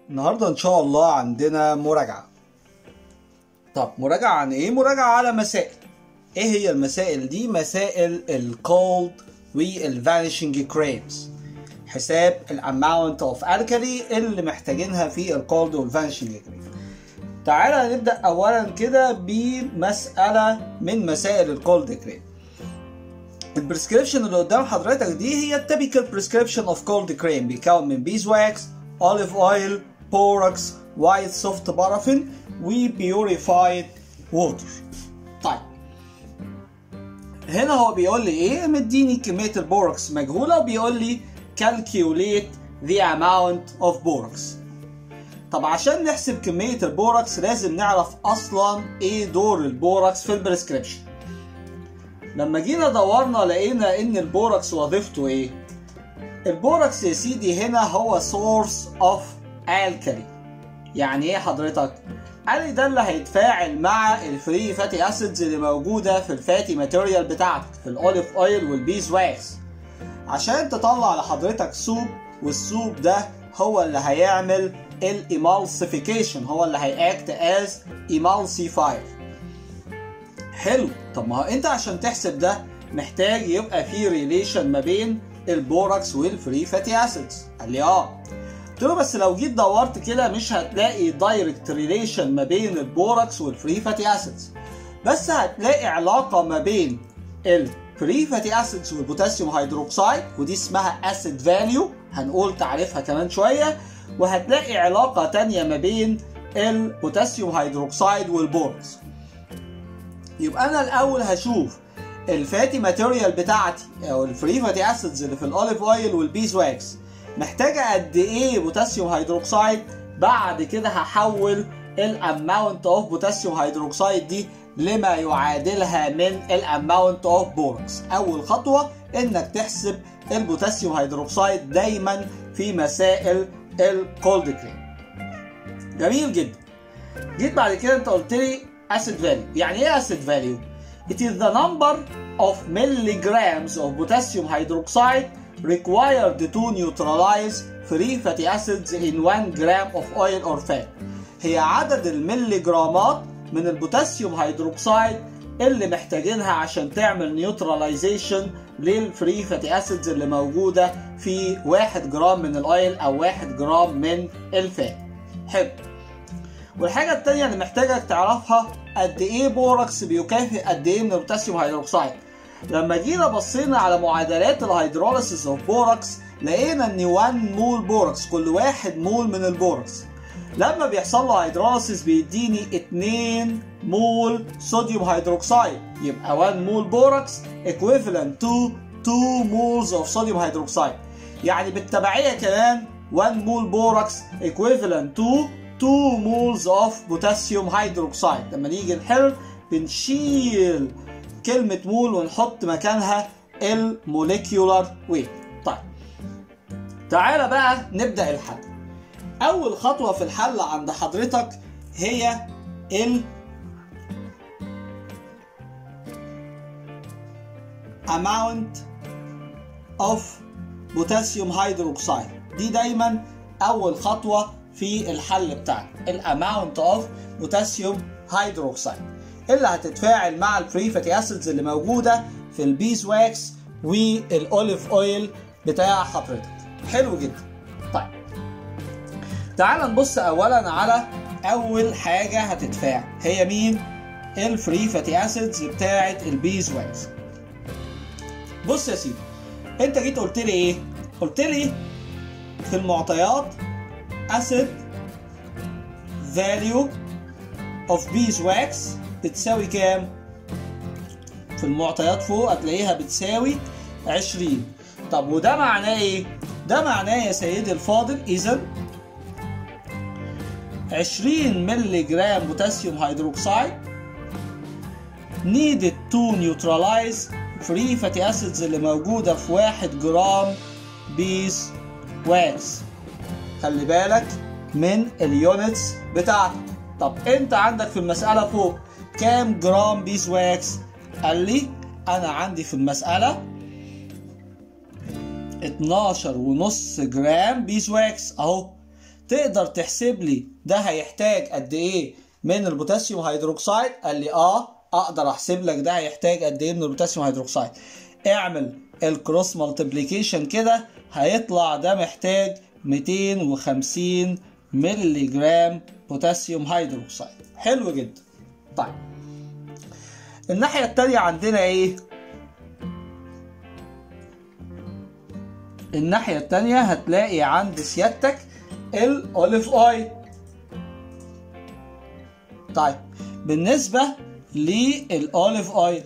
النهارده ان شاء الله عندنا مراجعه طب مراجعه عن ايه مراجعه على مسائل ايه هي المسائل دي مسائل الكولد والفانيشنج كريمز حساب الاماونت اوف الكالي اللي محتاجينها في الكولد والفانيشنج كريم تعالى نبدا اولا كده بمساله من مسائل الكولد كريم البريسكريبشن اللي قدام حضرتك دي هي التيبيكال بريسكريبشن اوف كولد كريم بيكون من بيز واكس اوليف اويل بوركس وايت سوفت بارافين وبيوريفايد ووتر طيب هنا هو بيقول لي ايه مديني كميه البوركس مجهوله وبيقول لي calculate the amount of borax طب عشان نحسب كمية البوركس لازم نعرف أصلا إيه دور البوركس في البريسكريبشن لما جينا دورنا لقينا إن البوركس وظيفته إيه؟ البوركس يا سيدي هنا هو source of alkali يعني إيه حضرتك؟ قال لي ده اللي هيتفاعل مع الفري فاتي اسيدز اللي موجوده في الفاتي ماتيريال بتاعتك في الاوليف اويل والبيز واكس عشان تطلع لحضرتك سوب والسوب ده هو اللي هيعمل الامالسيفيكيشن هو اللي هيأكت از emulsifier حلو طب ما هو انت عشان تحسب ده محتاج يبقى في ريليشن ما بين البوركس والفري فاتي اسيدز قال لي اه قلت له بس لو جيت دورت كده مش هتلاقي دايركت ريليشن ما بين البوركس والفري فاتي اسيدز بس هتلاقي علاقه ما بين الفري فاتي اسيدز والبوتاسيوم هيدروكسيد ودي اسمها اسيد فاليو هنقول تعريفها كمان شويه وهتلاقي علاقه تانية ما بين البوتاسيوم هيدروكسيد والبوركس يبقى انا الاول هشوف الفاتي ماتيريال بتاعتي او الفري فاتي اسيدز اللي في الاوليف اويل والبيز واكس محتاجه قد ايه بوتاسيوم هيدروكسيد بعد كده هحول الاماونت اوف بوتاسيوم هيدروكسيد دي لما يعادلها من الاماونت اوف بوركس اول خطوه انك تحسب البوتاسيوم هيدروكسيد دايما في مسائل الكولد كريم جميل جدا جيت بعد كده انت قلت لي اسيد فاليو يعني ايه اسيد فاليو It is the number of milligrams of potassium hydroxide required to neutralize free fatty acids in 1 gram of oil or fat. هي عدد المليجرامات من البوتاسيوم هيدروكسيد اللي محتاجينها عشان تعمل نيوتراليزيشن للفري فاتي اسيدز اللي موجوده في 1 جرام من الاويل او 1 جرام من الفات. حلو. والحاجه الثانيه اللي محتاجك تعرفها قد ايه بوركس بيكافئ قد ايه من البوتاسيوم هيدروكسيد. لما جينا بصينا على معادلات الهيدروليسيس اوف بوركس لقينا ان 1 مول بوركس كل واحد مول من البوركس لما بيحصل له هيدروليسيس بيديني 2 مول صوديوم هيدروكسيد يبقى 1 مول بوركس equivalent to 2 moles of صوديوم هيدروكسيد يعني بالتبعية كمان 1 مول بوركس equivalent to 2 moles of potassium hydroxide لما نيجي نحل بنشيل كلمة مول ونحط مكانها الموليكيولار ويت طيب تعالى بقى نبدأ الحل أول خطوة في الحل عند حضرتك هي ال amount of potassium hydroxide دي دايما أول خطوة في الحل بتاعنا الاماونت اوف potassium hydroxide اللي هتتفاعل مع الفري فاتي اسيدز اللي موجوده في البيز واكس والاوليف اويل بتاع حضرتك حلو جدا طيب تعال نبص اولا على اول حاجه هتتفاعل هي مين الفري فاتي اسيدز بتاعه البيز واكس بص يا سيدي انت جيت قلت لي ايه قلت لي في المعطيات acid value of beeswax بتساوي كام؟ في المعطيات فوق هتلاقيها بتساوي 20 طب وده معناه ايه؟ ده معناه يا سيدي الفاضل اذا 20 مللي جرام بوتاسيوم هيدروكسيد needed to neutralize free fatty acids اللي موجودة في 1 جرام بيس واكس خلي بالك من اليونتس بتاعتك طب انت عندك في المسألة فوق كام جرام بيس واكس قال لي انا عندي في المسألة 12 ونص جرام بيس واكس اهو تقدر تحسب لي ده هيحتاج قد ايه من البوتاسيوم هيدروكسيد قال لي اه اقدر احسب لك ده هيحتاج قد ايه من البوتاسيوم هيدروكسيد اعمل الكروس مالتيبليكيشن كده هيطلع ده محتاج 250 مللي جرام بوتاسيوم هيدروكسيد حلو جدا طيب الناحية التانية عندنا ايه الناحية التانية هتلاقي عند سيادتك الاوليف اويل طيب بالنسبة للاوليف اويل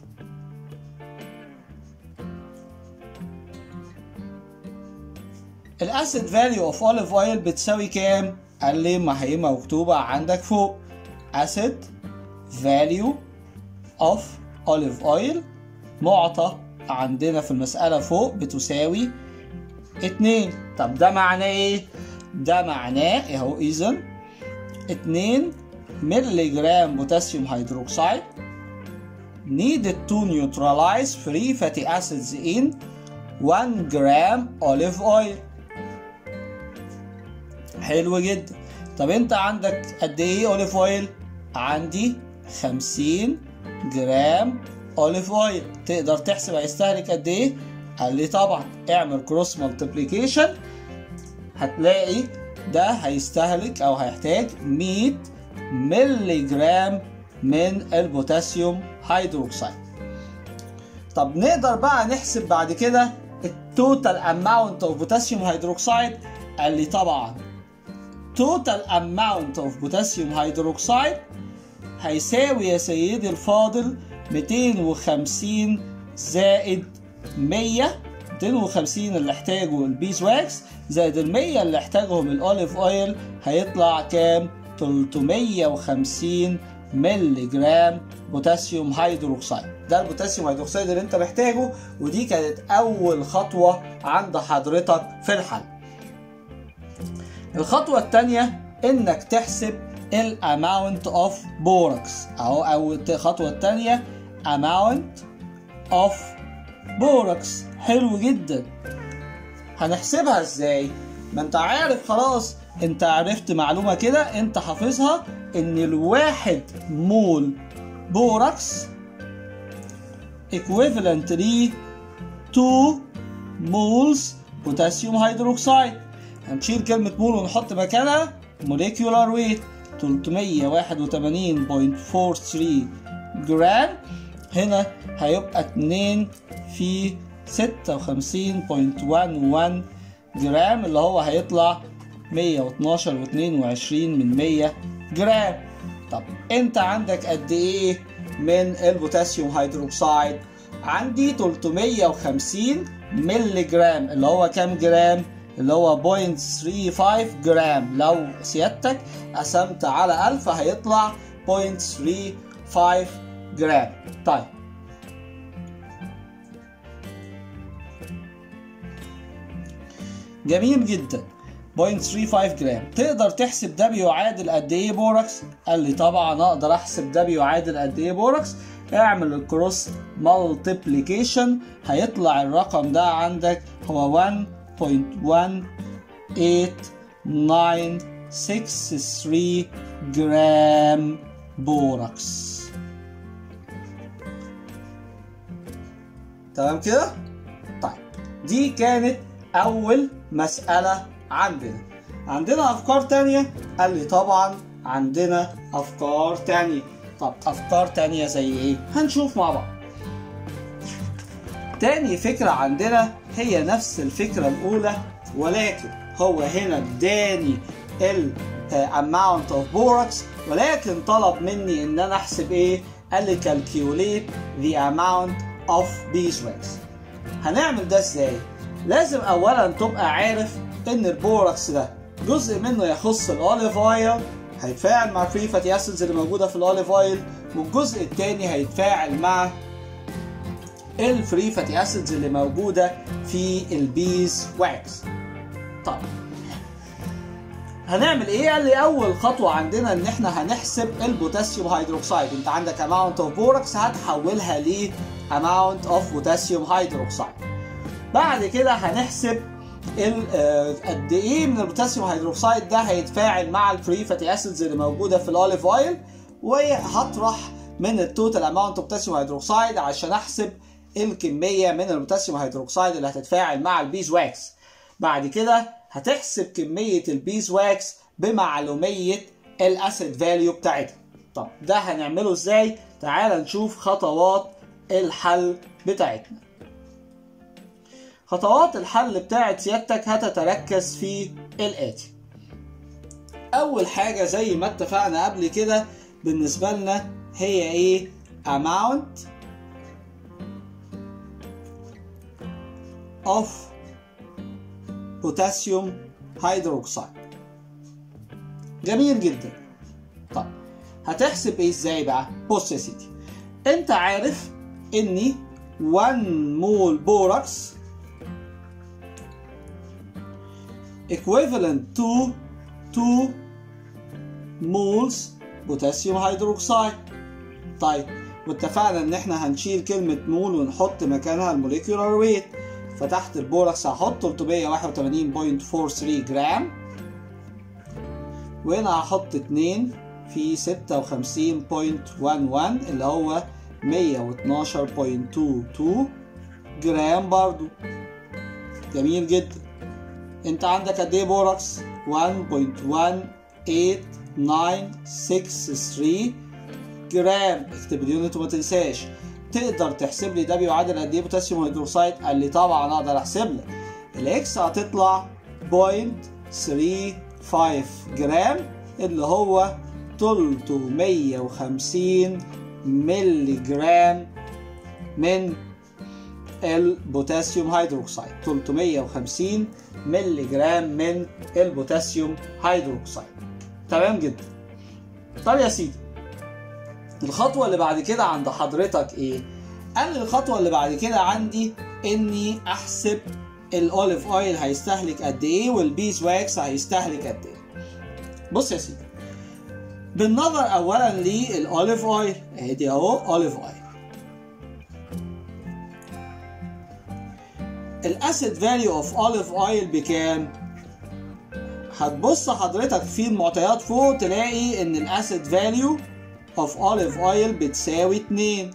الاسيد فاليو اوف اوليف اويل بتساوي كام؟ قال لي ما هي مكتوبة عندك فوق اسيد فاليو اوف اوليف اويل معطى عندنا في المسألة فوق بتساوي اتنين طب ده معناه ايه؟ ده معناه اهو اذا اتنين مللي جرام بوتاسيوم هيدروكسيد needed to neutralize free fatty acids in 1 جرام olive oil حلو جدا طب انت عندك قد ايه اوليف اويل عندي 50 جرام اوليف اويل تقدر تحسب هيستهلك قد ايه قال لي طبعا اعمل كروس مالتيبليكيشن هتلاقي ده هيستهلك او هيحتاج 100 مللي جرام من البوتاسيوم هيدروكسيد طب نقدر بقى نحسب بعد كده التوتال اماونت اوف بوتاسيوم هيدروكسيد قال لي طبعا total amount of potassium hydroxide هيساوي يا سيدي الفاضل 250 زائد 100 250 اللي احتاجه البيز واكس زائد ال 100 اللي احتاجهم الاوليف اويل هيطلع كام 350 مللي جرام بوتاسيوم هيدروكسيد ده البوتاسيوم هيدروكسيد اللي انت محتاجه ودي كانت اول خطوه عند حضرتك في الحل الخطوة الثانية انك تحسب الاماونت اوف بوركس اهو او الخطوة الثانية amount of بوركس حلو جدا هنحسبها ازاي ما انت عارف خلاص انت عرفت معلومة كده انت حافظها ان الواحد مول بوركس equivalent ل 2 مولز بوتاسيوم هيدروكسيد هنشيل كلمة مول ونحط مكانها molecular weight 381.43 جرام هنا هيبقى 2 في 56.11 جرام اللي هو هيطلع 112 و22 من 100 جرام طب انت عندك قد ايه من البوتاسيوم هيدروكسيد عندي 350 مللي جرام اللي هو كام جرام اللي هو 0.35 جرام لو سيادتك قسمت على 1000 هيطلع 0.35 جرام طيب جميل جدا 0.35 جرام تقدر تحسب ده بيعادل قد ايه بوركس قال لي طبعا اقدر احسب ده بيعادل قد ايه بوركس اعمل الكروس مالتيبليكيشن هيطلع الرقم ده عندك هو 1.18963 جرام بوركس تمام كده طيب دي كانت اول مسألة عندنا عندنا افكار تانية قال لي طبعا عندنا افكار تانية طب افكار تانية زي ايه هنشوف مع بعض تاني فكرة عندنا هي نفس الفكرة الاولى ولكن هو هنا اداني ال amount of borax ولكن طلب مني ان انا احسب ايه قال لي calculate the amount of beeswax هنعمل ده ازاي لازم اولا تبقى عارف ان البوركس ده جزء منه يخص الاوليف اويل هيتفاعل مع الفري فاتي اسيدز اللي موجوده في الاوليف اويل والجزء الثاني هيتفاعل مع الفري فاتي اسيدز اللي موجوده في البيز واكس طب هنعمل ايه قال لي اول خطوه عندنا ان احنا هنحسب البوتاسيوم هيدروكسيد انت عندك اماونت اوف بوركس هتحولها ل اماونت اوف بوتاسيوم هيدروكسيد بعد كده هنحسب ال- آه، قد ايه من البوتاسيوم هيدروكسيد ده هيتفاعل مع الفري فاتي اسيدز اللي موجوده في الاوليف اويل وهطرح من التوتال اماونت اوف بوتاسيوم هيدروكسيد عشان احسب الكميه من البوتاسيوم هيدروكسيد اللي هتتفاعل مع البيز واكس بعد كده هتحسب كميه البيز واكس بمعلوميه الاسيد فاليو بتاعتها طب ده هنعمله ازاي تعال نشوف خطوات الحل بتاعتنا خطوات الحل بتاعت سيادتك هتتركز في الآتي أول حاجة زي ما اتفقنا قبل كده بالنسبة لنا هي إيه amount of potassium hydroxide جميل جدا طب هتحسب ايه ازاي بقى بص يا سيدي انت عارف اني 1 مول بوركس equivalent to 2 moles بوتاسيوم هيدروكسيد طيب واتفقنا ان احنا هنشيل كلمة مول ونحط مكانها الموليكيولار ويت فتحت البوركس هحط 381.43 جرام وهنا هحط 2 في 56.11 اللي هو 112.22 جرام برضو جميل جدا انت عندك قد ايه بوركس 1.18963 جرام اكتب اليونت وما تنساش تقدر تحسب لي ده بيعادل قد ايه بوتاسيوم هيدروكسيد قال لي طبعا اقدر احسب لك الاكس هتطلع 0.35 جرام اللي هو 350 ملي جرام من البوتاسيوم هيدروكسيد 350 ملي جرام من البوتاسيوم هيدروكسيد تمام جدا طب يا سيدي الخطوة اللي بعد كده عند حضرتك ايه؟ قال لي الخطوة اللي بعد كده عندي اني احسب الاوليف اويل هيستهلك قد ايه والبيز واكس هيستهلك قد ايه بص يا سيدي بالنظر اولا للاوليف اويل ادي اهو اوليف اويل الاسيد فاليو اوف اوليف اويل بكام هتبص حضرتك في المعطيات فوق تلاقي ان الاسيد فاليو اوف اوليف اويل بتساوي 2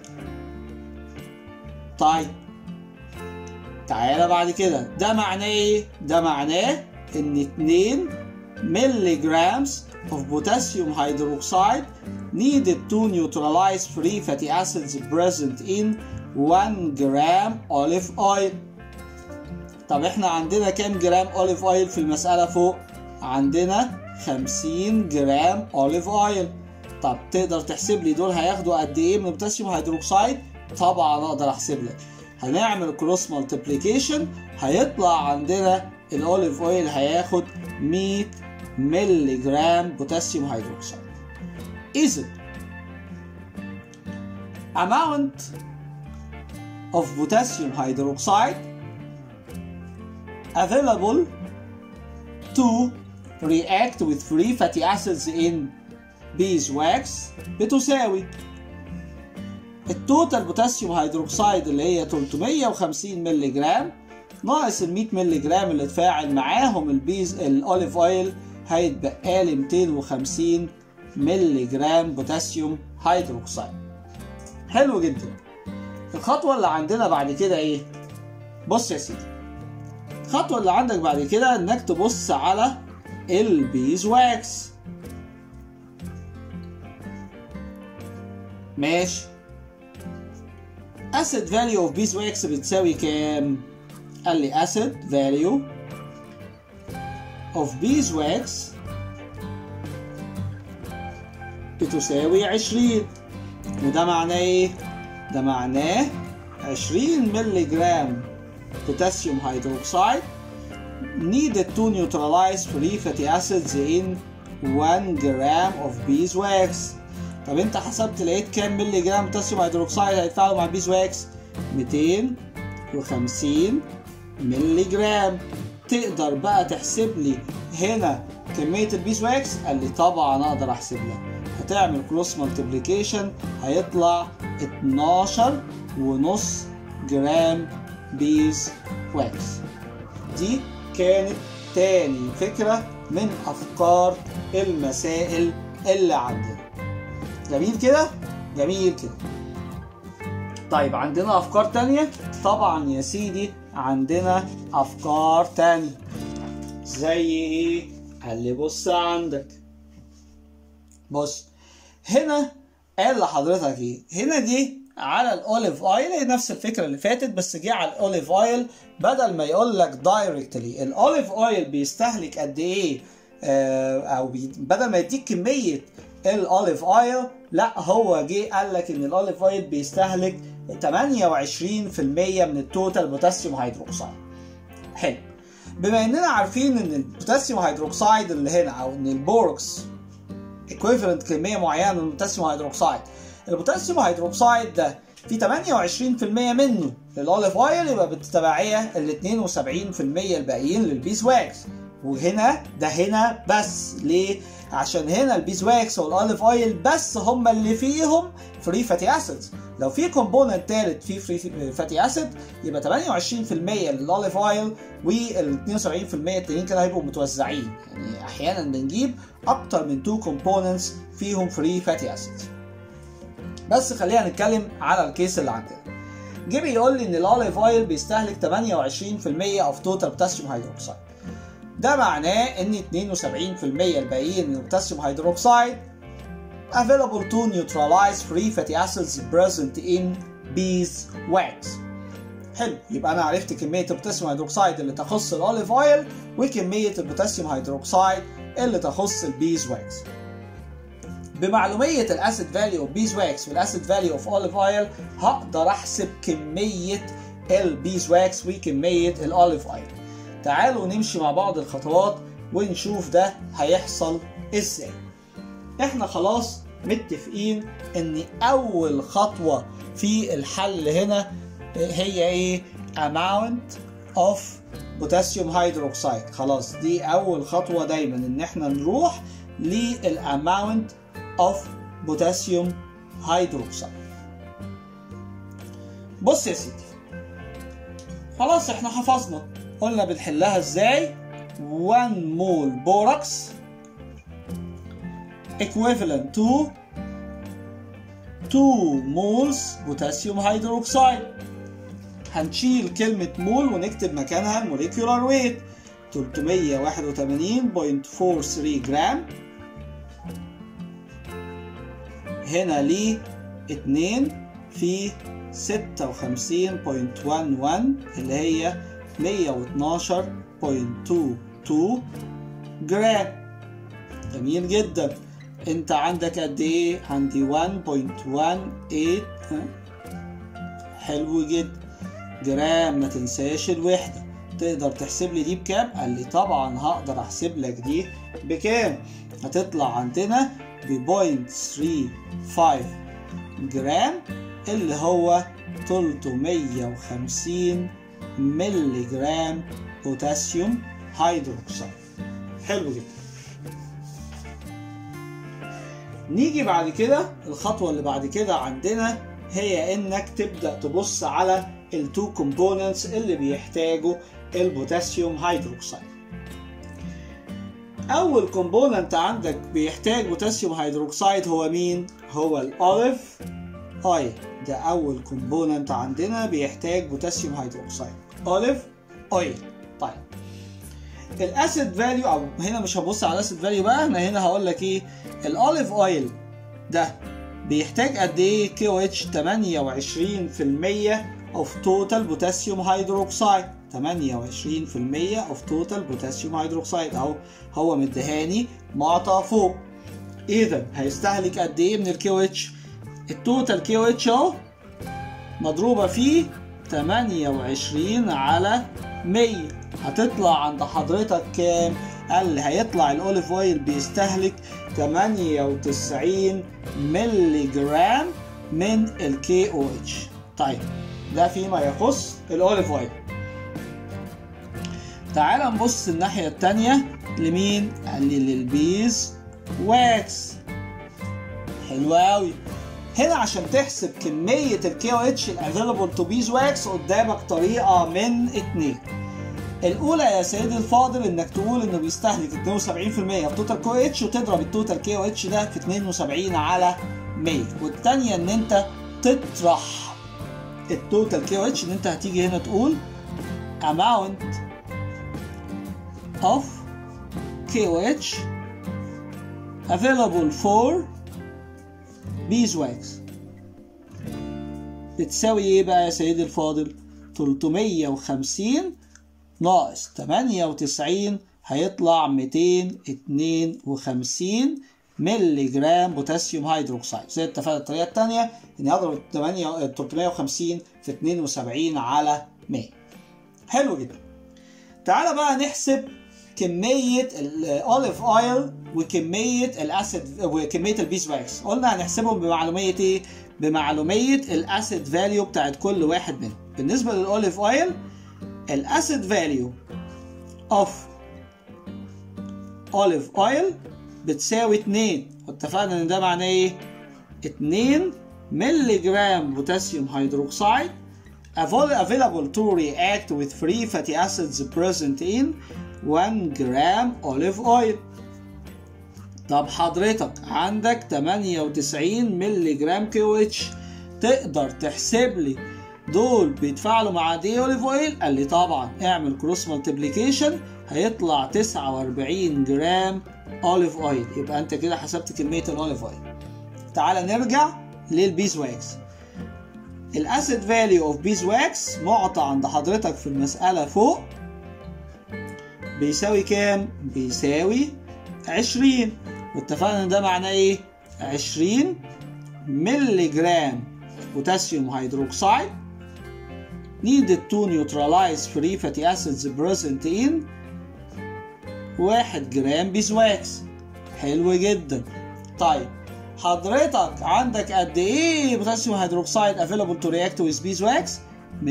طيب تعالى بعد كده ده معناه ايه ده معناه ان 2 ملي جرامز of potassium hydroxide needed to neutralize free fatty acids present in 1 gram olive oil طب احنا عندنا كام جرام اوليف اويل في المسألة فوق؟ عندنا 50 جرام اوليف اويل طب تقدر تحسب لي دول هياخدوا قد ايه من البوتاسيوم هيدروكسيد؟ طبعا اقدر احسب لك هنعمل كروس مالتيبليكيشن هيطلع عندنا الاوليف اويل هياخد 100 ملي جرام بوتاسيوم هيدروكسيد اذا amount of potassium hydroxide available to react with free fatty acids in beeswax بتساوي التوتال بوتاسيوم هيدروكسيد اللي هي 350 مللي جرام ناقص ال 100 مللي جرام اللي اتفاعل معاهم البيز الاوليف اويل هيتبقى لي 250 مللي جرام بوتاسيوم هيدروكسيد حلو جدا الخطوه اللي عندنا بعد كده ايه بص يا سيدي الخطوة اللي عندك بعد كده انك تبص على البيز واكس ماشي acid value of beeswax بتساوي كام؟ قال لي acid value of beeswax بتساوي 20 وده معناه ايه؟ ده معناه 20 مللي جرام potassium hydroxide needed to neutralize free fatty acids in 1 gram of beeswax طب انت حسبت لقيت كام مللي جرام بوتاسيوم هيدروكسيد هيتفاعلوا مع البيزواكس 250 مللي جرام تقدر بقى تحسب لي هنا كمية البيزواكس قال لي طبعا اقدر احسب لك هتعمل كروس مالتيبليكيشن هيطلع 12 ونص جرام بيز واكس دي كانت تاني فكرة من أفكار المسائل اللي عندنا جميل كده؟ جميل كده طيب عندنا أفكار تانية؟ طبعا يا سيدي عندنا أفكار تانية زي إيه؟ قال لي بص عندك بص هنا قال لحضرتك ايه هنا دي على الاوليف اويل هي نفس الفكره اللي فاتت بس جه على الاوليف اويل بدل ما يقول لك دايركتلي الاوليف اويل بيستهلك قد ايه آه او بي بدل ما يديك كميه الاوليف اويل لا هو جه قال لك ان الاوليف اويل بيستهلك 28% من التوتال بوتاسيوم هيدروكسيد حلو بما اننا عارفين ان البوتاسيوم هيدروكسيد اللي هنا او ان البوركس ايكويفالنت كميه معينه من البوتاسيوم هيدروكسيد البوتاسيوم هيدروكسيد ده في 28% منه للاوليف اويل يبقى بالتبعيه ال 72% الباقيين للبيز واكس وهنا ده هنا بس ليه؟ عشان هنا البيز واكس والاوليف اويل بس هم اللي فيهم فري فاتي اسيدز لو في كومبوننت ثالث فيه فري فاتي اسيد يبقى 28% للاوليف اويل وال 72% التانيين كده هيبقوا متوزعين يعني احيانا بنجيب اكتر من 2 كومبوننتس فيهم فري فاتي اسيدز بس خلينا نتكلم على الكيس اللي عندنا جه بيقول لي ان الاوليف اويل بيستهلك 28% اوف توتال بوتاسيوم هيدروكسيد ده معناه ان 72% الباقيين من البوتاسيوم هيدروكسيد available to neutralize free fatty acids present in beeswax حلو يبقى انا عرفت كميه البوتاسيوم هيدروكسيد اللي تخص الاوليف اويل وكميه البوتاسيوم هيدروكسيد اللي تخص البيز واكس بمعلوميه الاسيد فاليو اوف بيز واكس والاسيد فاليو اوف اوليف اويل هقدر احسب كميه البيز واكس وكميه الاوليف اويل تعالوا نمشي مع بعض الخطوات ونشوف ده هيحصل ازاي احنا خلاص متفقين ان اول خطوه في الحل هنا هي ايه amount of potassium hydroxide خلاص دي اول خطوه دايما ان احنا نروح للاماونت of potassium hydroxide بص يا سيدي خلاص احنا حفظنا قلنا بنحلها ازاي 1 مول بوركس equivalent to 2 moles potassium hydroxide هنشيل كلمة مول ونكتب مكانها الموليكيولار ويت 381.43 جرام هنا ليه 2 في 56.11 اللي هي 112.22 جرام جميل جدا انت عندك قد ايه عندي 1.18 حلو جدا جرام ما تنساش الوحدة تقدر تحسب لي دي بكام قال لي طبعا هقدر احسب لك دي بكام هتطلع عندنا ب 0.35 جرام اللي هو 350 ملي جرام بوتاسيوم هيدروكسيد حلو جدا نيجي بعد كده الخطوة اللي بعد كده عندنا هي انك تبدأ تبص على التو كومبوننتس اللي بيحتاجوا البوتاسيوم هيدروكسيد اول كومبوننت عندك بيحتاج بوتاسيوم هيدروكسيد هو مين هو الاوليف اويل ده اول كومبوننت عندنا بيحتاج بوتاسيوم هيدروكسيد اوليف اويل طيب الاسيد فاليو او هنا مش هبص على الاسيد فاليو بقى انا هنا هقول لك ايه الاوليف اويل ده بيحتاج قد ايه كي او اتش 28% اوف توتال بوتاسيوم هيدروكسيد 28% اوف توتال بوتاسيوم هيدروكسيد اهو هو مديهاني معطى فوق اذا هيستهلك قد ايه من الكي او اتش التوتال كي او اتش اهو مضروبه في 28 على 100 هتطلع عند حضرتك كام؟ قال لي هيطلع الاوليف اويل بيستهلك 98 ملي جرام من الكي او اتش طيب ده فيما يخص الاوليف اويل تعال نبص الناحية التانية لمين؟ قال لي للبيز واكس حلو قوي هنا عشان تحسب كمية الكي او اتش الافيلبل تو بيز واكس قدامك طريقة من اتنين الاولى يا سيدي الفاضل انك تقول انه بيستهلك 72% في توتال كو اتش وتضرب التوتال كي او اتش ده في 72 على 100 والثانيه ان انت تطرح التوتال كي او اتش ان انت هتيجي هنا تقول amount of KOH available for beeswax بتساوي ايه بقى يا سيدي الفاضل 350 ناقص 98 هيطلع 252 مللي جرام بوتاسيوم هيدروكسيد زي اتفقنا الطريقه الثانيه اني اضرب 8 350 في 72 على 100 حلو جدا تعالى بقى نحسب كمية الاوليف اويل وكمية الاسيد وكمية البيس واكس قلنا هنحسبهم بمعلومية ايه؟ بمعلومية الاسيد فاليو بتاعت كل واحد منهم بالنسبة للاوليف اويل الاسيد فاليو اوف اوليف اويل بتساوي 2 واتفقنا ان ده معناه ايه؟ 2 مللي جرام بوتاسيوم هيدروكسيد available to react with free fatty acids present in 1 جرام olive oil طب حضرتك عندك 98 مللي جرام كيو اتش تقدر تحسب لي دول بيتفاعلوا مع دي اوليف اويل قال لي طبعا اعمل كروس مالتيبليكيشن هيطلع 49 جرام اوليف اويل يبقى انت كده حسبت كميه الاوليف اويل تعال نرجع للبيز واكس الاسيد فاليو اوف بيز واكس معطى عند حضرتك في المساله فوق بيساوي كام بيساوي 20 واتفقنا ان ده معناه ايه 20 مللي جرام بوتاسيوم هيدروكسيد needed to neutralize free fatty acids present in 1 جرام بيزواكس حلو جدا طيب حضرتك عندك قد ايه بوتاسيوم هيدروكسيد افيلابل تو رياكت ويز بيزواكس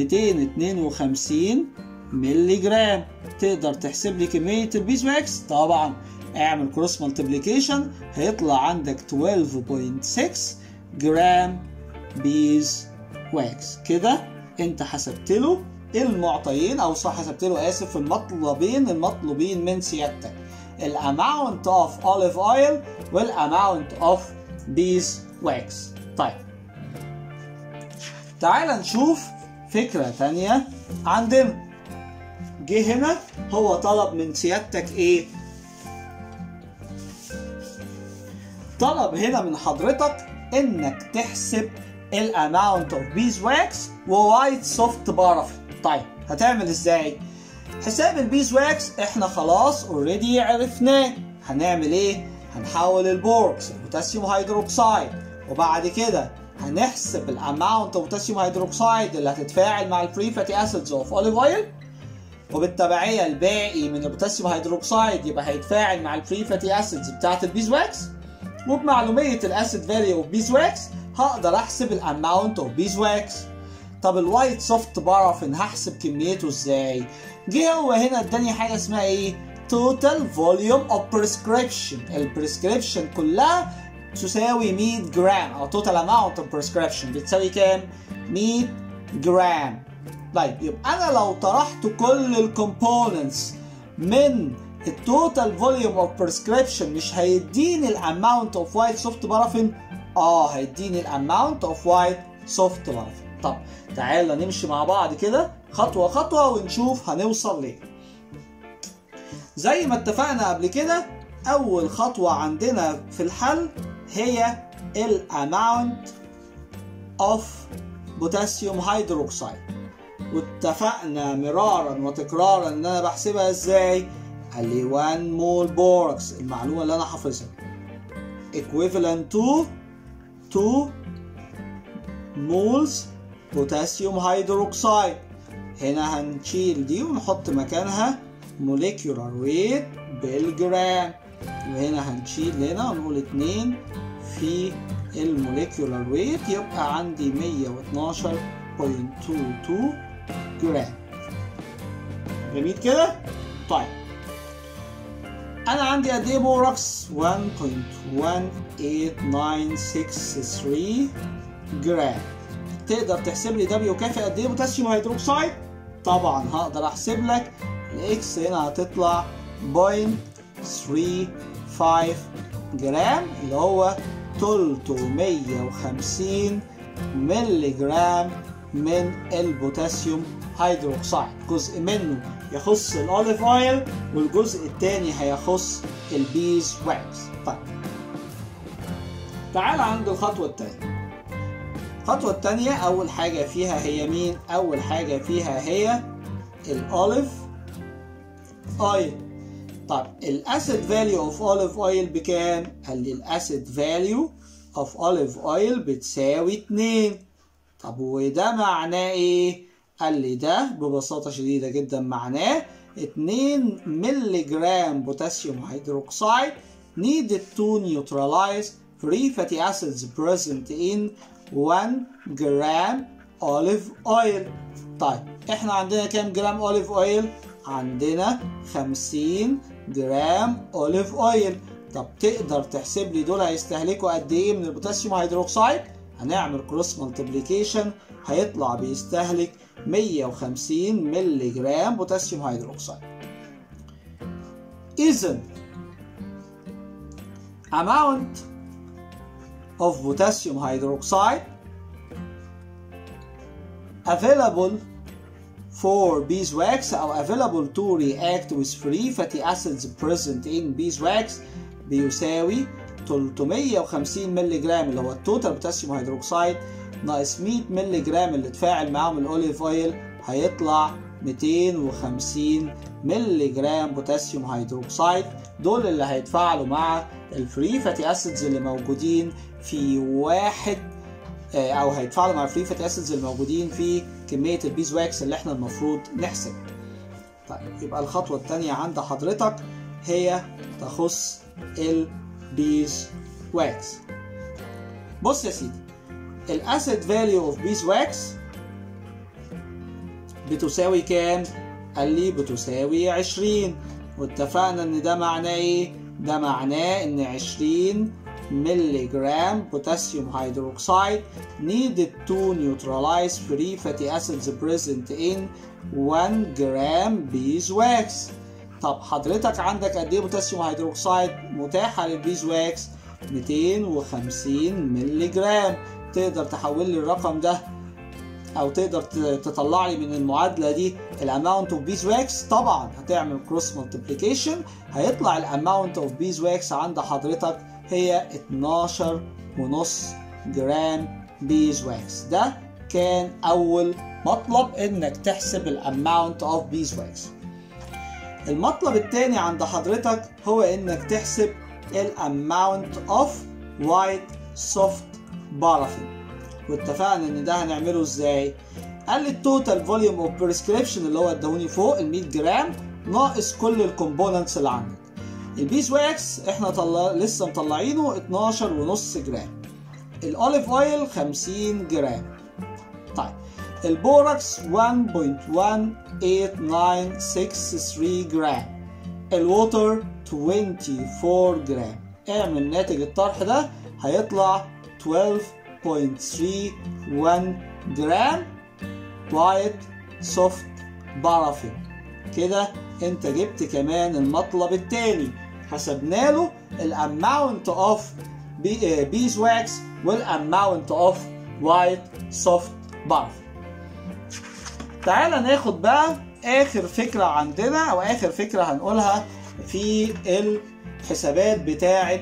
252 مللي جرام تقدر تحسب لي كمية البيزواكس طبعا اعمل كروس مالتيبليكيشن هيطلع عندك 12.6 جرام بيز واكس كده انت حسبت له المعطيين او صح حسبت له اسف المطلبين المطلوبين من سيادتك الاماونت اوف اوليف اويل والاماونت اوف بيز واكس طيب تعال نشوف فكرة تانية عندنا جه هنا هو طلب من سيادتك ايه طلب هنا من حضرتك انك تحسب الاماونت اوف بيز واكس ووايت سوفت بارافين طيب هتعمل ازاي حساب البيز واكس احنا خلاص اوريدي عرفناه هنعمل ايه هنحول البوركس البوتاسيوم هيدروكسيد وبعد كده هنحسب الاماونت اوف بوتاسيوم هيدروكسيد اللي هتتفاعل مع الفري فاتي اسيدز اوف اوليف اويل وبالتبعيه الباقي من البوتاسيوم هيدروكسيد يبقى هيتفاعل مع الفري فاتي اسيدز بتاعت البيز واكس وبمعلوميه الاسيد فاليو اوف بيز واكس هقدر احسب الاماونت اوف بيز واكس طب الوايت سوفت بارافين هحسب كميته ازاي جه هو هنا اداني حاجه اسمها ايه total volume of prescription البريسكريبشن كلها تساوي 100 جرام او total amount of prescription بتساوي كام 100 جرام طيب يبقى انا لو طرحت كل الكومبوننتس من التوتال فوليوم اوف بريسكريبشن مش هيديني الاماونت اوف وايت سوفت بارافين اه هيديني الاماونت اوف وايت سوفت بارافين طب تعالى نمشي مع بعض كده خطوه خطوه ونشوف هنوصل ليه زي ما اتفقنا قبل كده اول خطوه عندنا في الحل هي الاماونت اوف بوتاسيوم هيدروكسيد واتفقنا مرارا وتكرارا ان انا بحسبها ازاي قال لي 1 مول بوركس المعلومه اللي انا حافظها equivalent to 2 moles بوتاسيوم هيدروكسيد هنا هنشيل دي ونحط مكانها molecular weight بالجرام وهنا هنشيل هنا ونقول 2 في الموليكيولار ويت يبقى عندي 112.22 جرام جميل كده؟ طيب انا عندي قد ايه بوركس 1.18963 جرام تقدر تحسب لي ده بيكافئ قد ايه بوتاسيوم هيدروكسيد طبعا هقدر احسب لك الاكس هنا هتطلع 0.35 جرام اللي هو 350 ملي جرام من البوتاسيوم هيدروكسيد جزء منه يخص الاوليف اويل والجزء الثاني هيخص البيز واكس طيب تعال عند الخطوة الثانية الخطوة الثانية أول حاجة فيها هي مين؟ أول حاجة فيها هي الأوليف أويل طب الأسيد فاليو أوف أوليف أويل بكام؟ قال لي الأسيد فاليو أوف أوليف أويل بتساوي 2 طب وده معناه إيه؟ قال لي ده ببساطة شديدة جدا معناه 2 ملي جرام بوتاسيوم هيدروكسيد needed to neutralize free fatty acids present in 1 جرام olive oil طيب احنا عندنا كام جرام olive oil عندنا 50 جرام olive oil طب تقدر تحسب لي دول هيستهلكوا قد ايه من البوتاسيوم هيدروكسيد هنعمل كروس مالتيبليكيشن هيطلع بيستهلك 150 ملي جرام بوتاسيوم هيدروكسيد إذا amount of potassium hydroxide available for beeswax أو available to react with free fatty acids present in beeswax بيساوي 350 ملي جرام اللي هو التوتال بوتاسيوم هيدروكسيد ناقص 100 ملي جرام اللي اتفاعل معاهم الاوليف اويل هيطلع 250 ملي جرام بوتاسيوم هيدروكسيد دول اللي هيتفاعلوا مع الفري فاتي اسيدز اللي موجودين في واحد او هيتفاعلوا مع الفري فاتي اسيدز اللي موجودين في كميه البيز واكس اللي احنا المفروض نحسب طيب يبقى الخطوه الثانيه عند حضرتك هي تخص البيز واكس بص يا سيدي الاسيد فاليو اوف بيز واكس بتساوي كام؟ قال لي بتساوي 20 واتفقنا ان ده معناه ايه؟ ده معناه ان 20 ملي جرام بوتاسيوم هيدروكسيد needed to neutralize free fatty acids present in 1 جرام بيزواكس طب حضرتك عندك قد ايه بوتاسيوم هيدروكسيد متاحه للبيزواكس 250 ملي جرام تقدر تحول لي الرقم ده او تقدر تطلع لي من المعادله دي الاماونت اوف بيز واكس طبعا هتعمل كروس مالتيبليكيشن هيطلع الاماونت اوف بيز واكس عند حضرتك هي 12 ونص جرام بيز واكس ده كان اول مطلب انك تحسب الاماونت اوف بيز واكس المطلب الثاني عند حضرتك هو انك تحسب الاماونت اوف وايت سوفت بارافين واتفقنا ان ده هنعمله ازاي قال لي التوتال فوليوم اوف بريسكريبشن اللي هو اداهوني فوق ال 100 جرام ناقص كل الكومبوننتس اللي عندك البيس واكس احنا طلع لسه مطلعينه 12 ونص جرام الاوليف اويل 50 جرام طيب البوركس 1.18963 جرام الووتر 24 جرام اعمل ناتج الطرح ده هيطلع 12 0.31 جرام وايت سوفت بارافين كده انت جبت كمان المطلب الثاني حسبنا له الاماونت اوف بيز واكس والاماونت اوف وايت سوفت بارافين تعالى ناخد بقى اخر فكره عندنا او اخر فكره هنقولها في الحسابات بتاعه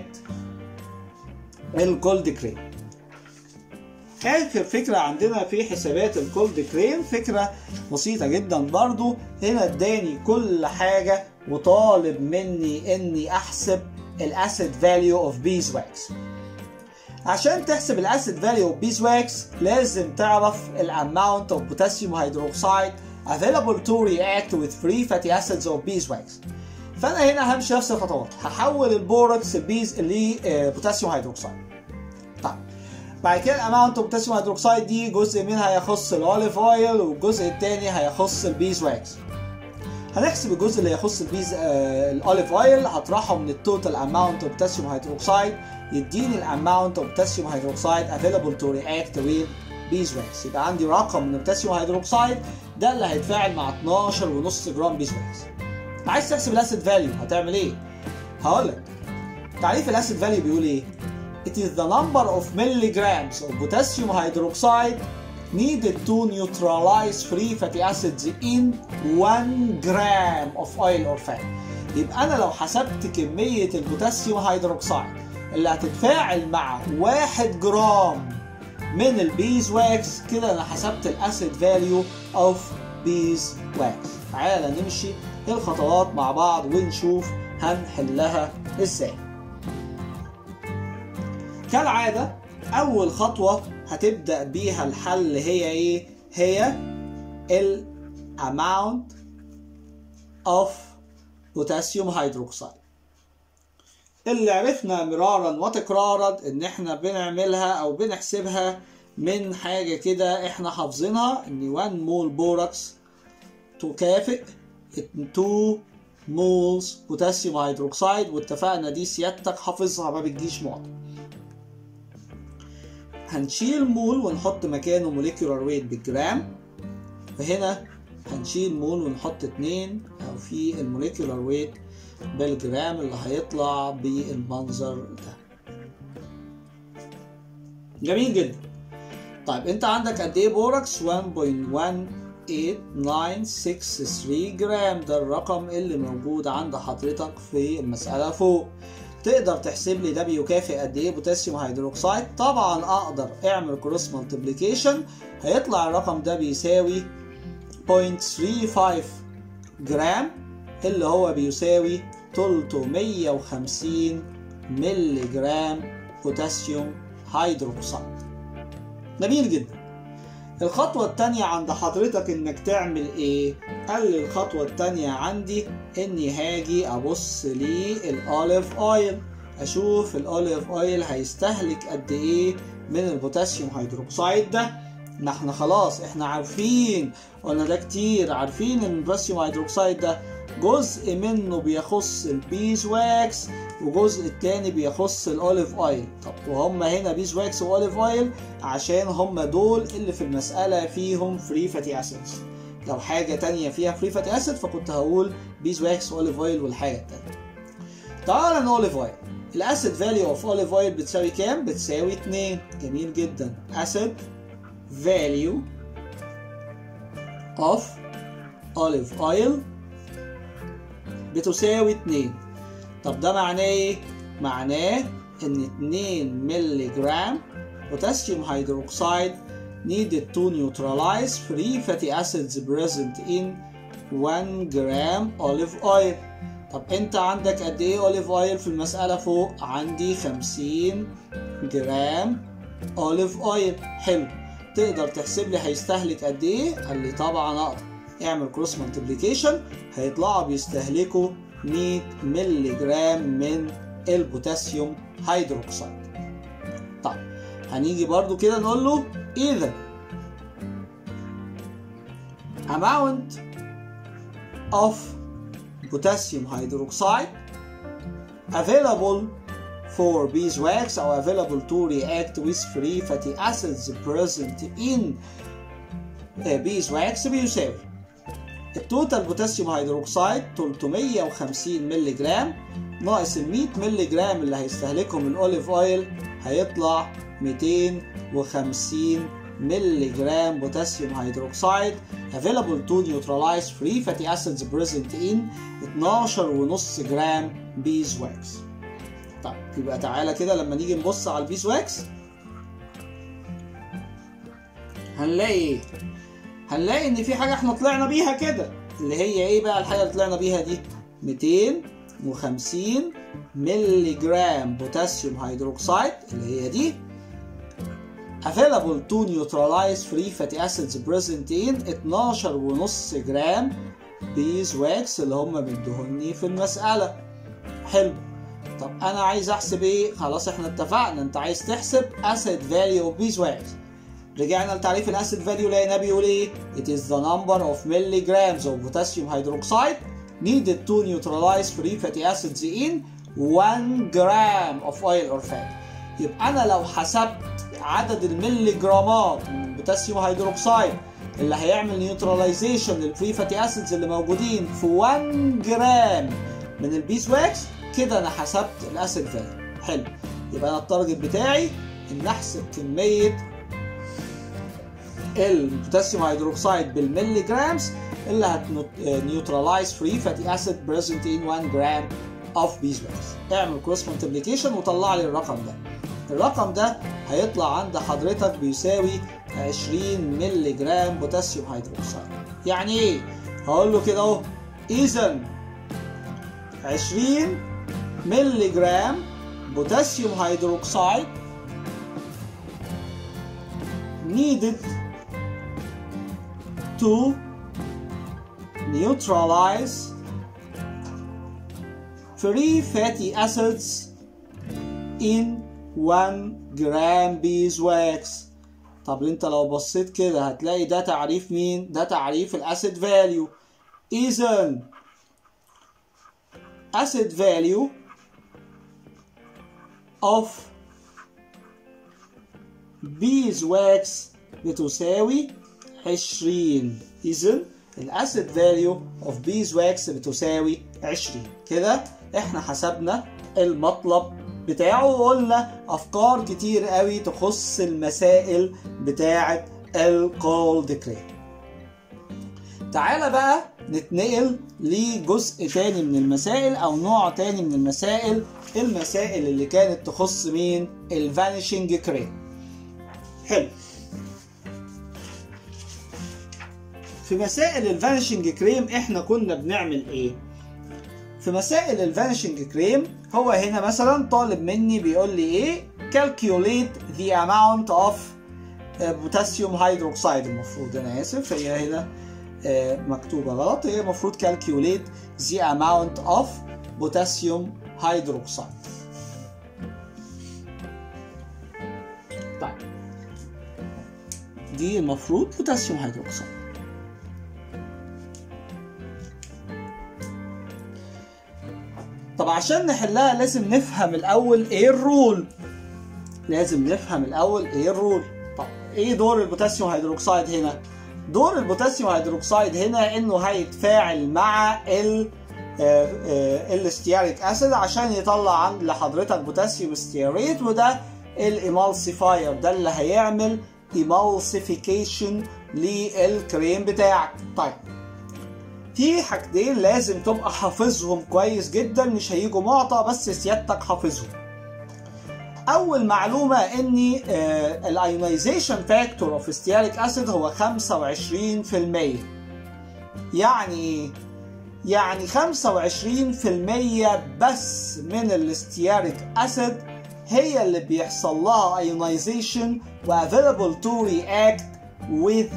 الجولد كريم اخر فكره عندنا في حسابات الكولد كريم فكره بسيطه جدا برضو هنا اداني كل حاجه وطالب مني اني احسب الاسيد فاليو اوف بيز واكس عشان تحسب الاسيد فاليو اوف بيز واكس لازم تعرف الاماونت اوف بوتاسيوم هيدروكسيد available to react with free fatty acids of beeswax فانا هنا همشي نفس الخطوات هحول البوركس البيز لبوتاسيوم هيدروكسيد طيب بعد كده الاماونت اوف بوتاسيوم هيدروكسيد دي جزء منها هيخص الاوليف اويل والجزء الثاني هيخص البيز واكس هنحسب الجزء اللي يخص البيز آه الاوليف اويل هطرحه من التوتال اماونت اوف بوتاسيوم هيدروكسيد يديني الاماونت اوف بوتاسيوم هيدروكسيد افيلابل تو رياكت ويز بيز واكس يبقى عندي رقم من البوتاسيوم هيدروكسيد ده اللي هيتفاعل مع 12.5 جرام بيز واكس عايز تحسب الاسيد فاليو هتعمل ايه هقول لك تعريف الاسيد فاليو بيقول ايه It is the number of milligrams of potassium hydroxide needed to neutralize free fatty acids in 1 gram of oil or fat. يبقى أنا لو حسبت كمية البوتاسيوم هيدروكسيد اللي هتتفاعل مع 1 جرام من البيز واكس كده أنا حسبت الأسيد فاليو أوف بيز واكس. تعالى نمشي الخطوات مع بعض ونشوف هنحلها ازاي. كالعادة أول خطوة هتبدأ بيها الحل هي إيه؟ هي ال amount of potassium hydroxide اللي عرفنا مرارا وتكرارا إن إحنا بنعملها أو بنحسبها من حاجة كده إحنا حافظينها إن 1 مول بوركس تكافئ 2 مولز بوتاسيوم هيدروكسيد واتفقنا دي سيادتك حافظها ما بتجيش معطى هنشيل مول ونحط مكانه موليكيولار ويت بالجرام فهنا هنشيل مول ونحط اتنين او في الموليكيولار ويت بالجرام اللي هيطلع بالمنظر ده جميل جدا طيب انت عندك قد ايه بوركس 1.189663 جرام ده الرقم اللي موجود عند حضرتك في المسألة فوق تقدر تحسب لي ده بيكافئ قد ايه بوتاسيوم هيدروكسيد طبعا اقدر اعمل كروس مالتيبليكيشن هيطلع الرقم ده بيساوي 0.35 جرام اللي هو بيساوي 350 ملي جرام بوتاسيوم هيدروكسيد جميل جدا الخطوة التانية عند حضرتك انك تعمل ايه؟ قال لي الخطوة التانية عندي اني هاجي ابص للاوليف اويل اشوف الاوليف اويل هيستهلك قد ايه من البوتاسيوم هيدروكسيد ده ما احنا خلاص احنا عارفين قلنا ده كتير عارفين ان البوتاسيوم هيدروكسيد ده جزء منه بيخص البيز واكس وجزء التاني بيخص الاوليف اويل طب وهم هنا بيز واكس واوليف اويل عشان هم دول اللي في المسألة فيهم فري فاتي اسيدز لو حاجة تانية فيها فري فاتي اسيد فكنت هقول بيز واكس واوليف اويل والحاجة التانية تعالى الاوليف اويل الاسيد فاليو اوف اوليف اويل بتساوي كام؟ بتساوي 2 جميل جدا اسيد فاليو اوف اوليف اويل بتساوي 2 طب ده معناه ايه؟ معناه ان 2 مللي جرام potassium hydroxide needed to neutralize free fatty acids present in 1 gram olive oil طب انت عندك قد ايه olive oil في المسألة فوق عندي 50 جرام olive oil حلو تقدر تحسب لي هيستهلك قد ايه قال لي طبعا اقدر اعمل كروس مالتيبليكيشن هيطلعوا بيستهلكوا 100 مللي جرام من البوتاسيوم هيدروكسيد طيب هنيجي برضو كده نقول له إذا amount of potassium hydroxide available for beeswax or available to react with free fatty acids present in beeswax بيساوي التوتال بوتاسيوم هيدروكسيد 350 مللي جرام ناقص ال 100 مللي جرام اللي هيستهلكهم الاوليف اويل هيطلع 250 مللي جرام بوتاسيوم هيدروكسيد available to neutralize free fatty acids present in 12.5 جرام بيز واكس طيب يبقى تعالى كده لما نيجي نبص على البيز واكس هنلاقي ايه؟ هنلاقي ان في حاجه احنا طلعنا بيها كده اللي هي ايه بقى الحاجه اللي طلعنا بيها دي 250 مللي جرام بوتاسيوم هيدروكسيد اللي هي دي available to neutralize free fatty acids present in 12.5 جرام بيز واكس اللي هم مدهوني في المسألة حلو طب انا عايز احسب ايه خلاص احنا اتفقنا انت عايز تحسب acid value of bees wax رجعنا لتعريف الاسيد فاليو لقينا بيقول ايه it is the number of milligrams of potassium hydroxide needed to neutralize free fatty acids in 1 gram of oil or fat يبقى انا لو حسبت عدد الملي جرامات من البوتاسيوم هيدروكسيد اللي هيعمل نيوتراليزيشن للفري فاتي اسيدز اللي موجودين في 1 جرام من البيس واكس كده انا حسبت الاسيد فاليو حلو يبقى انا التارجت بتاعي ان احسب كميه البوتاسيوم هيدروكسيد بالملي جرامز اللي هتنيوتراليز فري فاتي اسيد بريزنت ان 1 جرام اوف بيس واكس اعمل كروس مالتيبليكيشن وطلع لي الرقم ده الرقم ده هيطلع عند حضرتك بيساوي 20 مللي جرام بوتاسيوم هيدروكسيد يعني ايه هقول له كده اهو اذا 20 مللي جرام بوتاسيوم هيدروكسيد needed to neutralize free fatty acids in 1 جرام beeswax طب انت لو بصيت كده هتلاقي ده تعريف مين؟ ده تعريف الاسيد فاليو اذا acid value of beeswax بتساوي 20 اذا الاسيد فاليو اوف beeswax بتساوي 20 كده احنا حسبنا المطلب بتاعه وقلنا افكار كتير قوي تخص المسائل بتاعه الكولد كريم تعالى بقى نتنقل لجزء تاني من المسائل او نوع تاني من المسائل المسائل اللي كانت تخص مين الفانيشنج كريم حلو في مسائل الفانيشنج كريم احنا كنا بنعمل ايه في مسائل الفانيشنج كريم هو هنا مثلا طالب مني بيقول لي ايه calculate the amount of potassium hydroxide المفروض انا اسف هي هنا مكتوبه غلط هي المفروض calculate the amount of potassium hydroxide طيب دي المفروض بوتاسيوم هيدروكسيد طب عشان نحلها لازم نفهم الاول ايه الرول لازم نفهم الاول ايه الرول طب ايه دور البوتاسيوم هيدروكسيد هنا دور البوتاسيوم هيدروكسيد هنا انه هيتفاعل مع ال الاستياريك اسيد عشان يطلع عند لحضرتك بوتاسيوم ستياريت وده الايمالسيفاير ده اللي هيعمل ايمالسيفيكيشن للكريم بتاعك طيب في حاجتين لازم تبقى حافظهم كويس جدا مش هيجوا معطى بس سيادتك حافظهم اول معلومه ان الايونيزيشن فاكتور اوف ستياريك اسيد هو 25% يعني يعني 25% بس من الاستياريك اسيد هي اللي بيحصل لها ايونيزيشن وافيلبل تو رياكت with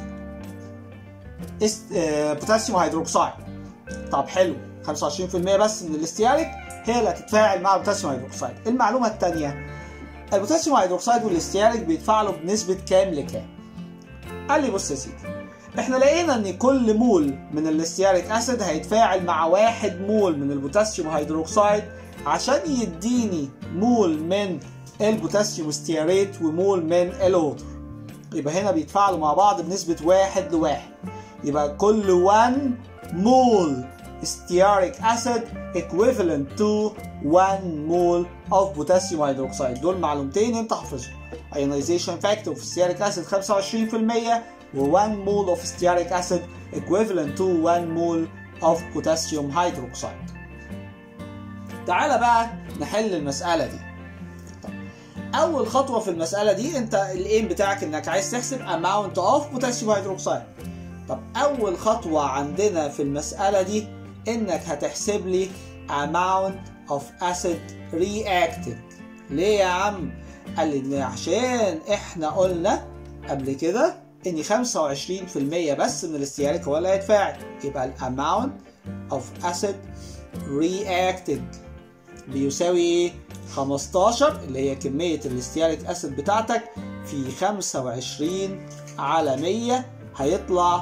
بوتاسيوم هيدروكسيد طب حلو 25% بس من الاستياريك هي اللي هتتفاعل مع البوتاسيوم هيدروكسيد المعلومه الثانيه البوتاسيوم هيدروكسيد والاستياريك بيتفاعلوا بنسبه كام لكام قال لي بص يا سيدي احنا لقينا ان كل مول من الاستياريك اسيد هيتفاعل مع واحد مول من البوتاسيوم هيدروكسيد عشان يديني مول من البوتاسيوم ستياريت ومول من الوتر يبقى هنا بيتفاعلوا مع بعض بنسبة واحد لواحد يبقى كل 1 مول stearic acid equivalent to 1 mole of potassium hydroxide دول معلومتين انت حافظهم ionization factor of stearic acid 25% و 1 mole of stearic acid equivalent to 1 mole of potassium hydroxide تعالى بقى نحل المسألة دي اول خطوه في المساله دي انت الايم بتاعك انك عايز تحسب amount of potassium hydroxide طب اول خطوه عندنا في المساله دي انك هتحسب لي amount of acid reacting ليه يا عم قال لي ان عشان احنا قلنا قبل كده ان 25% بس من الاستياريك هو اللي هيتفاعل يبقى الاماونت of acid reacting بيساوي ايه 15 اللي هي كمية الاستياريك اسيد بتاعتك في 25 على 100 هيطلع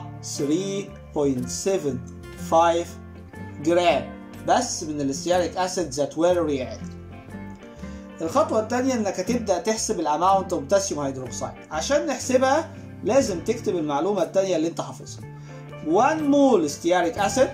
3.75 جرام بس من الاستياريك اسيد ذات ويل رياكت الخطوة الثانية انك هتبدأ تحسب الاماونت اوف بوتاسيوم هيدروكسيد عشان نحسبها لازم تكتب المعلومة التانية اللي انت حافظها 1 مول stearic acid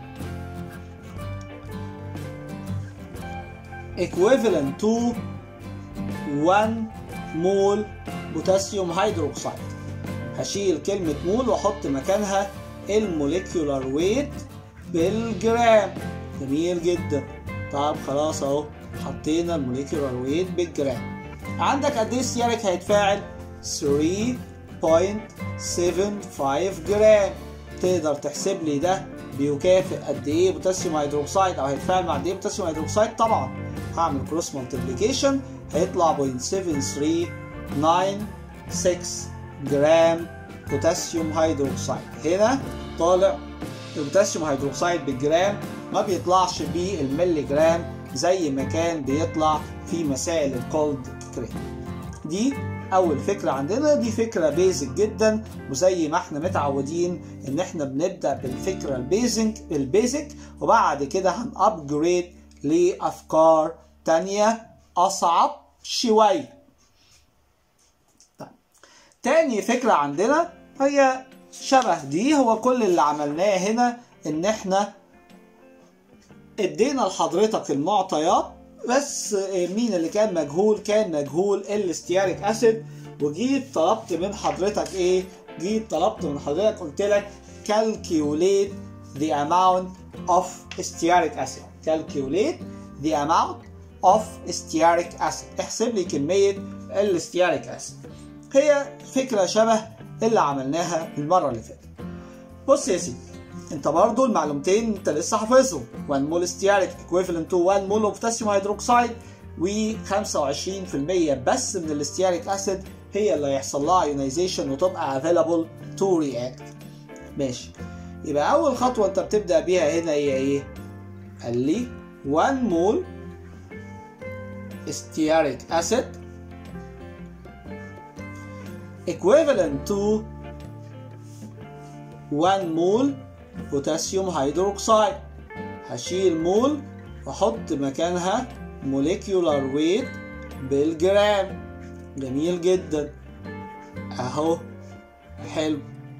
equivalent to 1 مول بوتاسيوم هيدروكسيد هشيل كلمة مول واحط مكانها الموليكيولار ويت بالجرام جميل جدا طب خلاص اهو حطينا الموليكيولار ويت بالجرام عندك قد ايه السيارك هيتفاعل 3.75 جرام تقدر تحسب لي ده بيكافئ قد ايه بوتاسيوم هيدروكسيد او هيتفاعل مع قد ايه بوتاسيوم هيدروكسيد طبعا هعمل كروس مالتيبليكيشن هيطلع 0.7396 جرام بوتاسيوم هيدروكسيد هنا طالع البوتاسيوم هيدروكسيد بالجرام ما بيطلعش بالملي جرام زي ما كان بيطلع في مسائل الكولد كريم دي اول فكره عندنا دي فكره بيزك جدا وزي ما احنا متعودين ان احنا بنبدا بالفكره البيزك البيزك وبعد كده هنابجريد لافكار تانية اصعب شويه طيب. تاني فكره عندنا هي شبه دي هو كل اللي عملناه هنا ان احنا ادينا لحضرتك المعطيات بس مين اللي كان مجهول كان مجهول الاستياريك اسيد وجيت طلبت من حضرتك ايه جيت طلبت من حضرتك قلت لك calculate the amount of stearic acid calculate the amount of stearic acid احسب لي كمية الاستياريك اسيد هي فكرة شبه اللي عملناها المرة اللي فاتت بص يا سيدي انت برضو المعلومتين انت لسه حافظهم 1 مول ستياريك equivalent to 1 مول اوف بوتاسيوم هيدروكسيد و 25% بس من الاستياريك اسيد هي اللي هيحصل لها ايونيزيشن وتبقى available to react ماشي يبقى اول خطوه انت بتبدا بيها هنا هي ايه قال لي 1 مول stearic acid equivalent to 1 مول بوتاسيوم هيدروكسيد هشيل مول واحط مكانها موليكيولار ويت بالجرام جميل جدا اهو حلو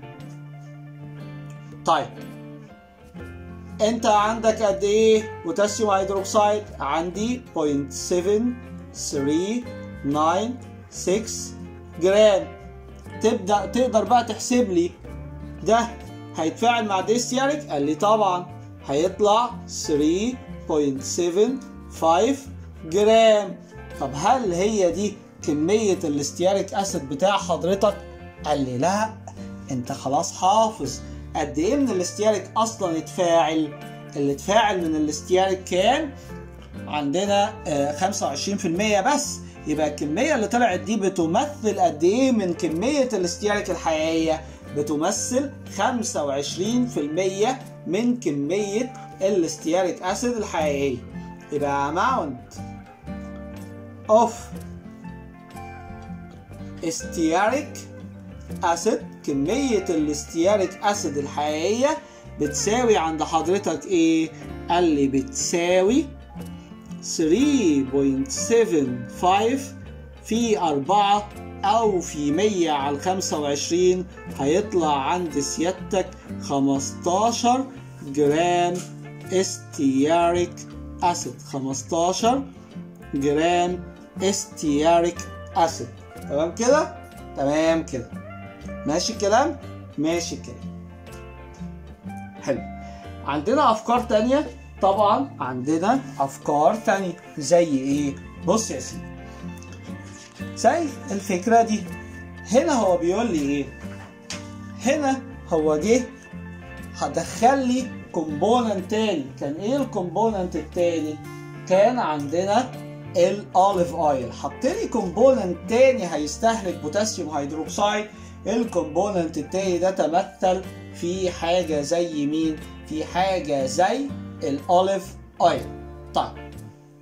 طيب انت عندك قد ايه بوتاسيوم هيدروكسيد عندي 0.7396 جرام تبدا تقدر بقى تحسب لي ده هيتفاعل مع ديستياريك قال لي طبعا هيطلع 3.75 جرام طب هل هي دي كمية الاستياريك اسيد بتاع حضرتك قال لي لا انت خلاص حافظ قد ايه من الاستياريك اصلا اتفاعل اللي اتفاعل من الاستياريك كان عندنا 25% بس يبقى الكمية اللي طلعت دي بتمثل قد ايه من كمية الاستياريك الحقيقية بتمثل 25% من كمية الاستياريك اسيد الحقيقية يبقى amount of استياريك اسيد كمية الاستياريك اسيد الحقيقية بتساوي عند حضرتك ايه؟ قال لي بتساوي 3.75 في 4 أو في 100 على 25 هيطلع عند سيادتك 15 جرام استياريك أسيد 15 جرام استياريك أسيد تمام كده؟ تمام كده ماشي الكلام؟ ماشي الكلام حلو عندنا أفكار تانية طبعا عندنا أفكار تانية زي إيه؟ بص يا سيدي زي الفكرة دي هنا هو بيقول لي ايه هنا هو جه هدخل لي كومبوننت تاني كان ايه الكومبوننت التاني كان عندنا الاوليف اويل حط لي كومبوننت تاني هيستهلك بوتاسيوم هيدروكسيد الكومبوننت التاني ده تمثل في حاجه زي مين في حاجه زي الاوليف اويل طيب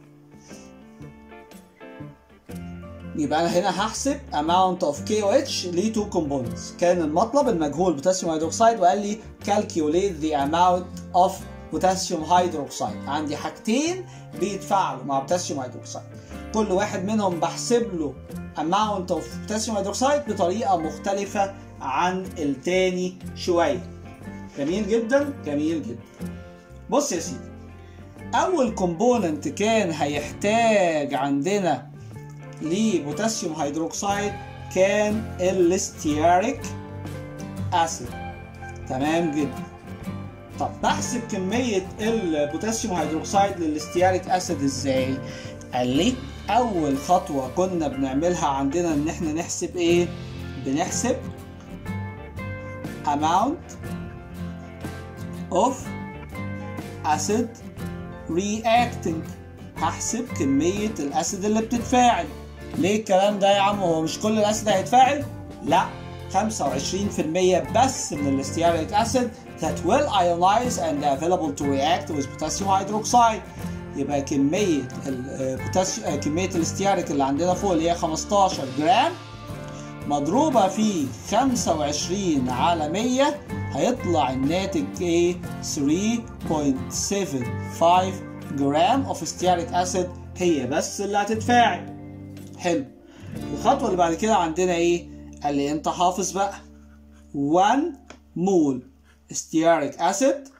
يبقى انا هنا هحسب amount of KOH ل two components كان المطلب المجهول بوتاسيوم هيدروكسيد وقال لي calculate the amount of بوتاسيوم هيدروكسيد عندي حاجتين بيتفاعلوا مع بوتاسيوم هيدروكسيد كل واحد منهم بحسب له amount of بوتاسيوم هيدروكسيد بطريقه مختلفه عن التاني شويه جميل جدا جميل جدا بص يا سيدي اول كومبوننت كان هيحتاج عندنا لبوتاسيوم هيدروكسيد كان الاستياريك اسيد تمام جدا طب بحسب كمية البوتاسيوم هيدروكسيد للاستياريك اسيد ازاي؟ قال لي اول خطوة كنا بنعملها عندنا ان احنا نحسب ايه؟ بنحسب amount of acid reacting هحسب كمية الاسيد اللي بتتفاعل ليه الكلام ده يا عم هو مش كل الاسيد هيتفاعل؟ لا 25% بس من الاستياريك acid that will ionize and available to react with potassium hydroxide يبقى كمية البوتاسيوم كمية الاستياريك اللي عندنا فوق اللي هي 15 جرام مضروبة في 25 على 100 هيطلع الناتج ايه 3.75 جرام اوف استياريك اسيد هي بس اللي هتتفاعل حلو الخطوة اللي بعد كده عندنا ايه قال لي انت حافظ بقى 1 مول stearic acid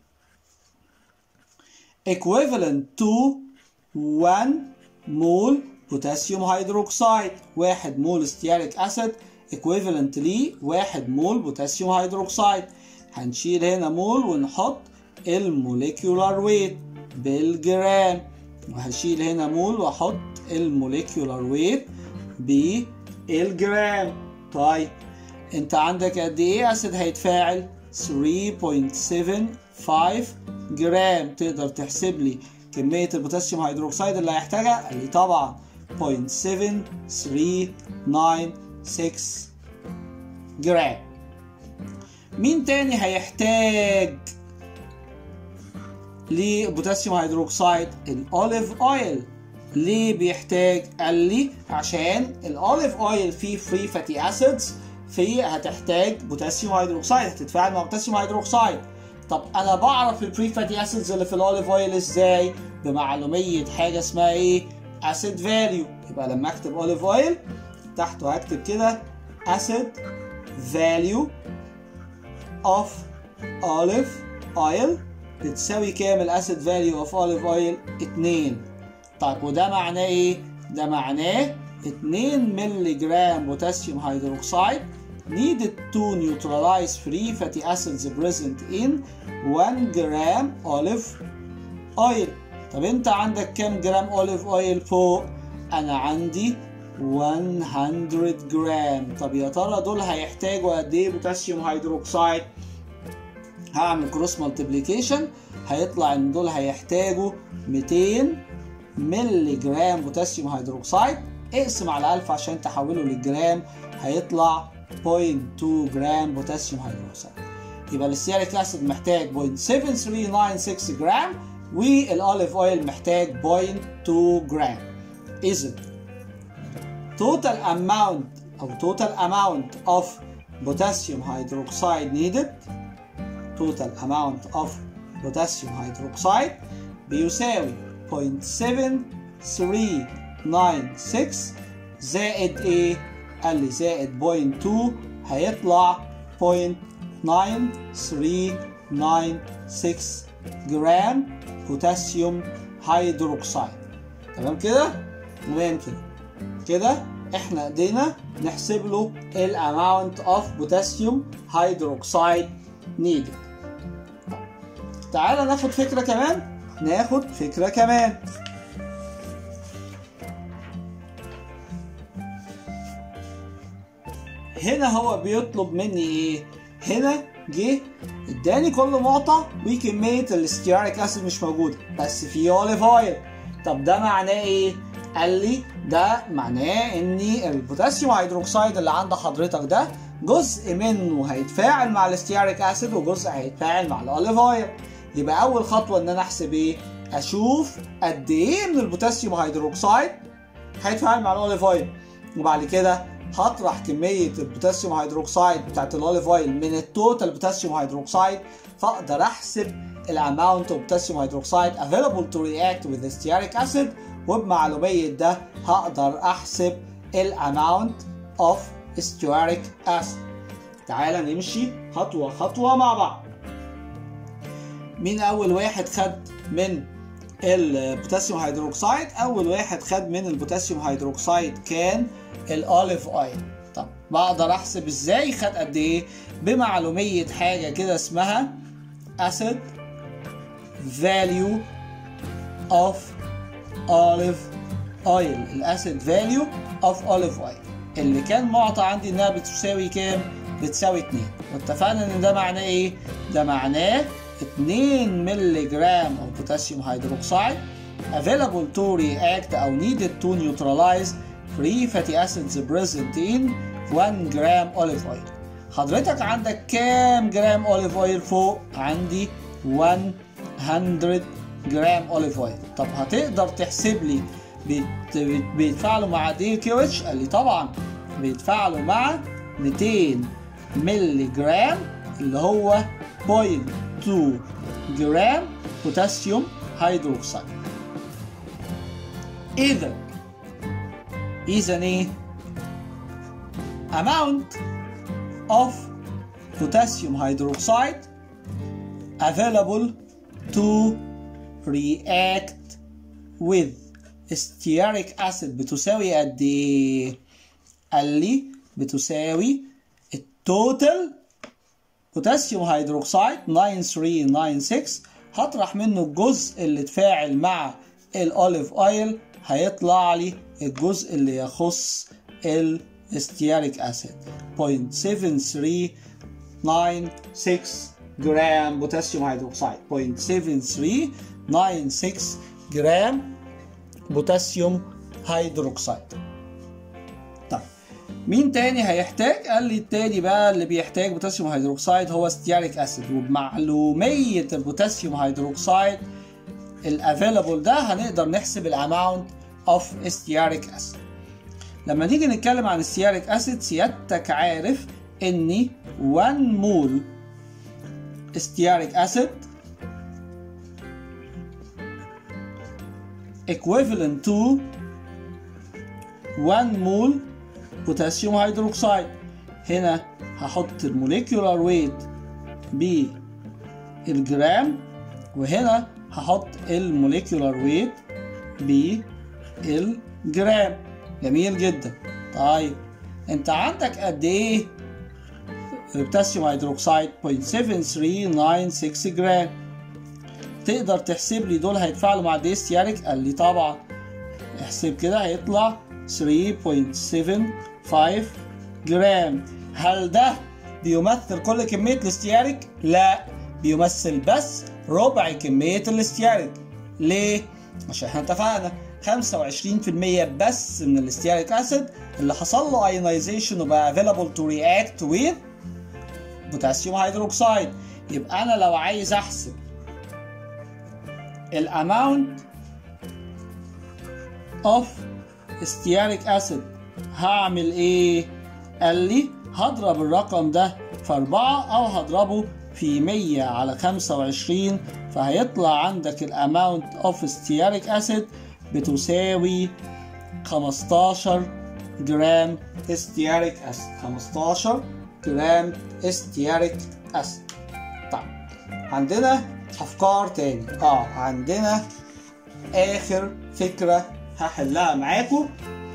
equivalent to 1 مول potassium hydroxide 1 مول stearic acid equivalent ل 1 مول potassium hydroxide هنشيل هنا مول ونحط الموليكيولار ويت بالجرام وهشيل هنا مول واحط الموليكيولار ويت بالجرام طيب انت عندك قد ايه اسيد هيتفاعل 3.75 جرام تقدر تحسب لي كمية البوتاسيوم هيدروكسيد اللي هيحتاجها قال لي طبعا 0.7396 جرام مين تاني هيحتاج لبوتاسيوم هيدروكسيد الاوليف اويل ليه بيحتاج قال لي عشان الاوليف اويل فيه فري فاتي اسيدز في هتحتاج بوتاسيوم هيدروكسيد هتتفاعل مع بوتاسيوم هيدروكسيد طب انا بعرف البري فاتي اسيدز اللي في الاوليف اويل ازاي بمعلوميه حاجه اسمها ايه اسيد فاليو يبقى لما اكتب اوليف اويل تحته هكتب كده اسيد فاليو اوف اوليف اويل بتساوي كام الاسيد فاليو اوف اوليف اويل 2 طيب وده معناه ايه ده معناه 2 مللي جرام بوتاسيوم هيدروكسيد needed to neutralize free fatty acids present in 1 جرام olive oil طب انت عندك كام جرام olive oil فوق انا عندي 100 جرام طب يا ترى دول هيحتاجوا قد ايه بوتاسيوم هيدروكسيد هعمل كروس مالتيبليكيشن هيطلع ان دول هيحتاجوا 200 مللي جرام بوتاسيوم هيدروكسيد اقسم على 1000 عشان تحوله للجرام هيطلع 0.2 جرام بوتاسيوم هيدروكسيد يبقى الستيريك اسيد محتاج 0.7396 جرام والاوليف اويل محتاج 0.2 جرام اذا total amount او total amount of potassium hydroxide needed total amount of potassium hydroxide بيساوي 0.7396 زائد ايه؟ قال لي زائد 0.2 هيطلع 0.9396 جرام بوتاسيوم هيدروكسيد تمام كده؟ تمام كده كده احنا قدرنا نحسب له الاماونت اوف بوتاسيوم هيدروكسيد نيدد تعالى ناخد فكره كمان ناخد فكره كمان هنا هو بيطلب مني ايه هنا جه اداني كل معطى وكميه الاستياريك اسيد مش موجوده بس في اوليف اويل طب ده معناه ايه قال لي ده معناه ان البوتاسيوم هيدروكسيد اللي عند حضرتك ده جزء منه هيتفاعل مع الاستياريك اسيد وجزء هيتفاعل مع الاوليف اويل يبقى اول خطوه ان انا احسب ايه اشوف قد ايه من البوتاسيوم هيدروكسيد هيتفاعل مع الاوليف اويل وبعد كده هطرح كميه البوتاسيوم هيدروكسيد بتاعت الاوليف اويل من التوتال بوتاسيوم هيدروكسيد فاقدر احسب الاماونت اوف بوتاسيوم هيدروكسيد available to react with the stearic acid وبمعلوميه ده هقدر احسب الاماونت اوف stearic acid تعالى نمشي خطوة خطوة مع بعض مين أول واحد خد من البوتاسيوم هيدروكسيد أول واحد خد من البوتاسيوم هيدروكسيد كان الأوليف أويل طب بقدر أحسب إزاي خد قد إيه بمعلومية حاجة كده اسمها acid value of olive oil الاسيد فاليو اوف اوليف اويل اللي كان معطى عندي انها بتساوي كام؟ بتساوي 2 واتفقنا ان ده معناه ايه؟ ده معناه 2 مللي جرام اوف بوتاسيوم هيدروكسيد available to react او needed to neutralize free fatty acids present in 1 جرام اوليف اويل حضرتك عندك كام جرام اوليف اويل فوق؟ عندي 100 جرام اوليف اويل طب هتقدر تحسب لي بيت- بيتفاعلوا مع دي كيو اتش قال لي طبعا بيتفاعلوا مع 200 مللي جرام اللي هو 0.2 جرام بوتاسيوم هيدروكسيد اذا اذا ايه amount of potassium hydroxide available to react with stearic acid بتساوي قد ايه؟ قال لي بتساوي التوتال بوتاسيوم هيدروكسيد 9396 هطرح منه الجزء اللي اتفاعل مع الاوليف اويل هيطلع لي الجزء اللي يخص الستياريك اسيد 0.7396 جرام بوتاسيوم هيدروكسيد 0.7396 جرام بوتاسيوم هيدروكسيد طيب مين تاني هيحتاج؟ قال لي التاني بقى اللي بيحتاج بوتاسيوم هيدروكسيد هو ستياريك اسيد وبمعلومية البوتاسيوم هيدروكسيد الافيلابل ده هنقدر نحسب الاماونت اوف ستياريك اسيد لما نيجي نتكلم عن ستياريك اسيد سيادتك عارف ان 1 مول ستياريك اسيد equivalent to 1 مول بوتاسيوم هيدروكسيد هنا هحط الموليكيولار ويت بالجرام وهنا هحط الموليكيولار ويت بالجرام جميل جدا طيب انت عندك قد ايه بوتاسيوم هيدروكسيد 0.7396 جرام تقدر تحسب لي دول هيتفاعلوا مع دي ستياريك قال لي طبعا احسب كده هيطلع 3.75 جرام هل ده بيمثل كل كمية الاستياريك؟ لا بيمثل بس ربع كمية الاستياريك ليه؟ عشان احنا اتفقنا 25% بس من الاستياريك اسيد اللي حصل له ايونايزيشن وبقى available to react with بوتاسيوم هيدروكسيد يبقى انا لو عايز احسب الاماونت اوف stearic acid هعمل ايه؟ قال لي هضرب الرقم ده في أربعة أو هضربه في 100 على 25 فهيطلع عندك الاماونت اوف stearic acid بتساوي 15 جرام stearic acid 15 جرام stearic acid طيب عندنا افكار تاني اه عندنا اخر فكره هحلها معاكم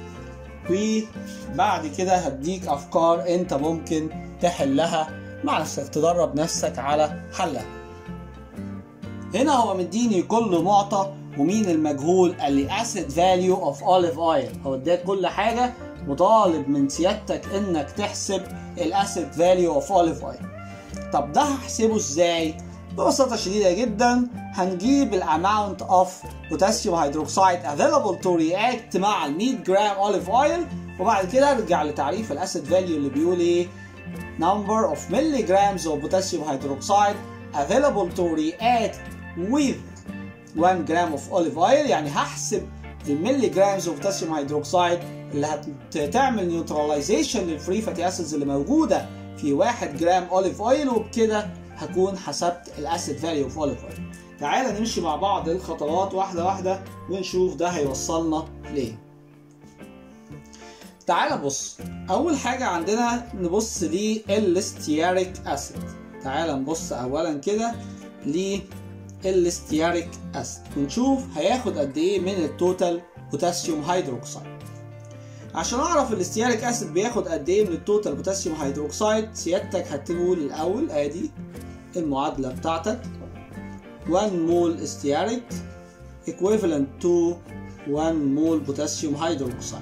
وبعد كده هديك افكار انت ممكن تحلها مع نفسك تدرب نفسك على حلها هنا هو مديني كل معطى ومين المجهول قال لي اسيد فاليو اوف اوليف اويل هو اداك كل حاجه وطالب من سيادتك انك تحسب الاسيد فاليو اوف اوليف اويل طب ده هحسبه ازاي ببساطة شديدة جدا هنجيب الاماونت اوف بوتاسيوم هيدروكسيد available to react مع ال 100 جرام اوليف اويل وبعد كده نرجع لتعريف الاسيد فاليو اللي بيقول ايه number of milligrams of potassium hydroxide available to react with 1 جرام اوف اوليف اويل يعني هحسب الملي جرامز اوف بوتاسيوم هيدروكسيد اللي هتعمل نيوتراليزيشن للفري فاتي اسيدز اللي موجوده في 1 جرام اوليف اويل وبكده هكون حسبت الاسيد فاليو اوف اوليف اويل تعالى نمشي مع بعض الخطوات واحده واحده ونشوف ده هيوصلنا ليه تعال بص اول حاجه عندنا نبص للستياريك اسيد تعال نبص اولا كده للستياريك اسيد ونشوف هياخد قد ايه من التوتال بوتاسيوم هيدروكسيد عشان اعرف الاستياريك اسيد بياخد قد ايه من التوتال بوتاسيوم هيدروكسيد سيادتك هتقول الاول ادي المعادله بتاعتك 1 مول استياريك equivalent to 1 مول بوتاسيوم هيدروكسيد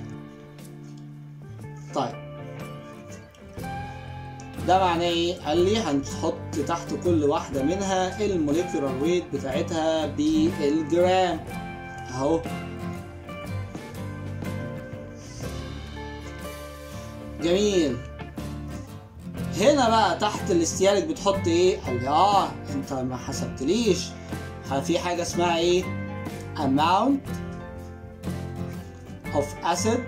طيب ده معناه ايه؟ قال لي هنحط تحت كل واحدة منها الموليكولار ويت بتاعتها بالجرام اهو جميل هنا بقى تحت الاستيارك بتحط ايه؟ قال لي اه انت ما حسبتليش في حاجة اسمها ايه؟ amount of acid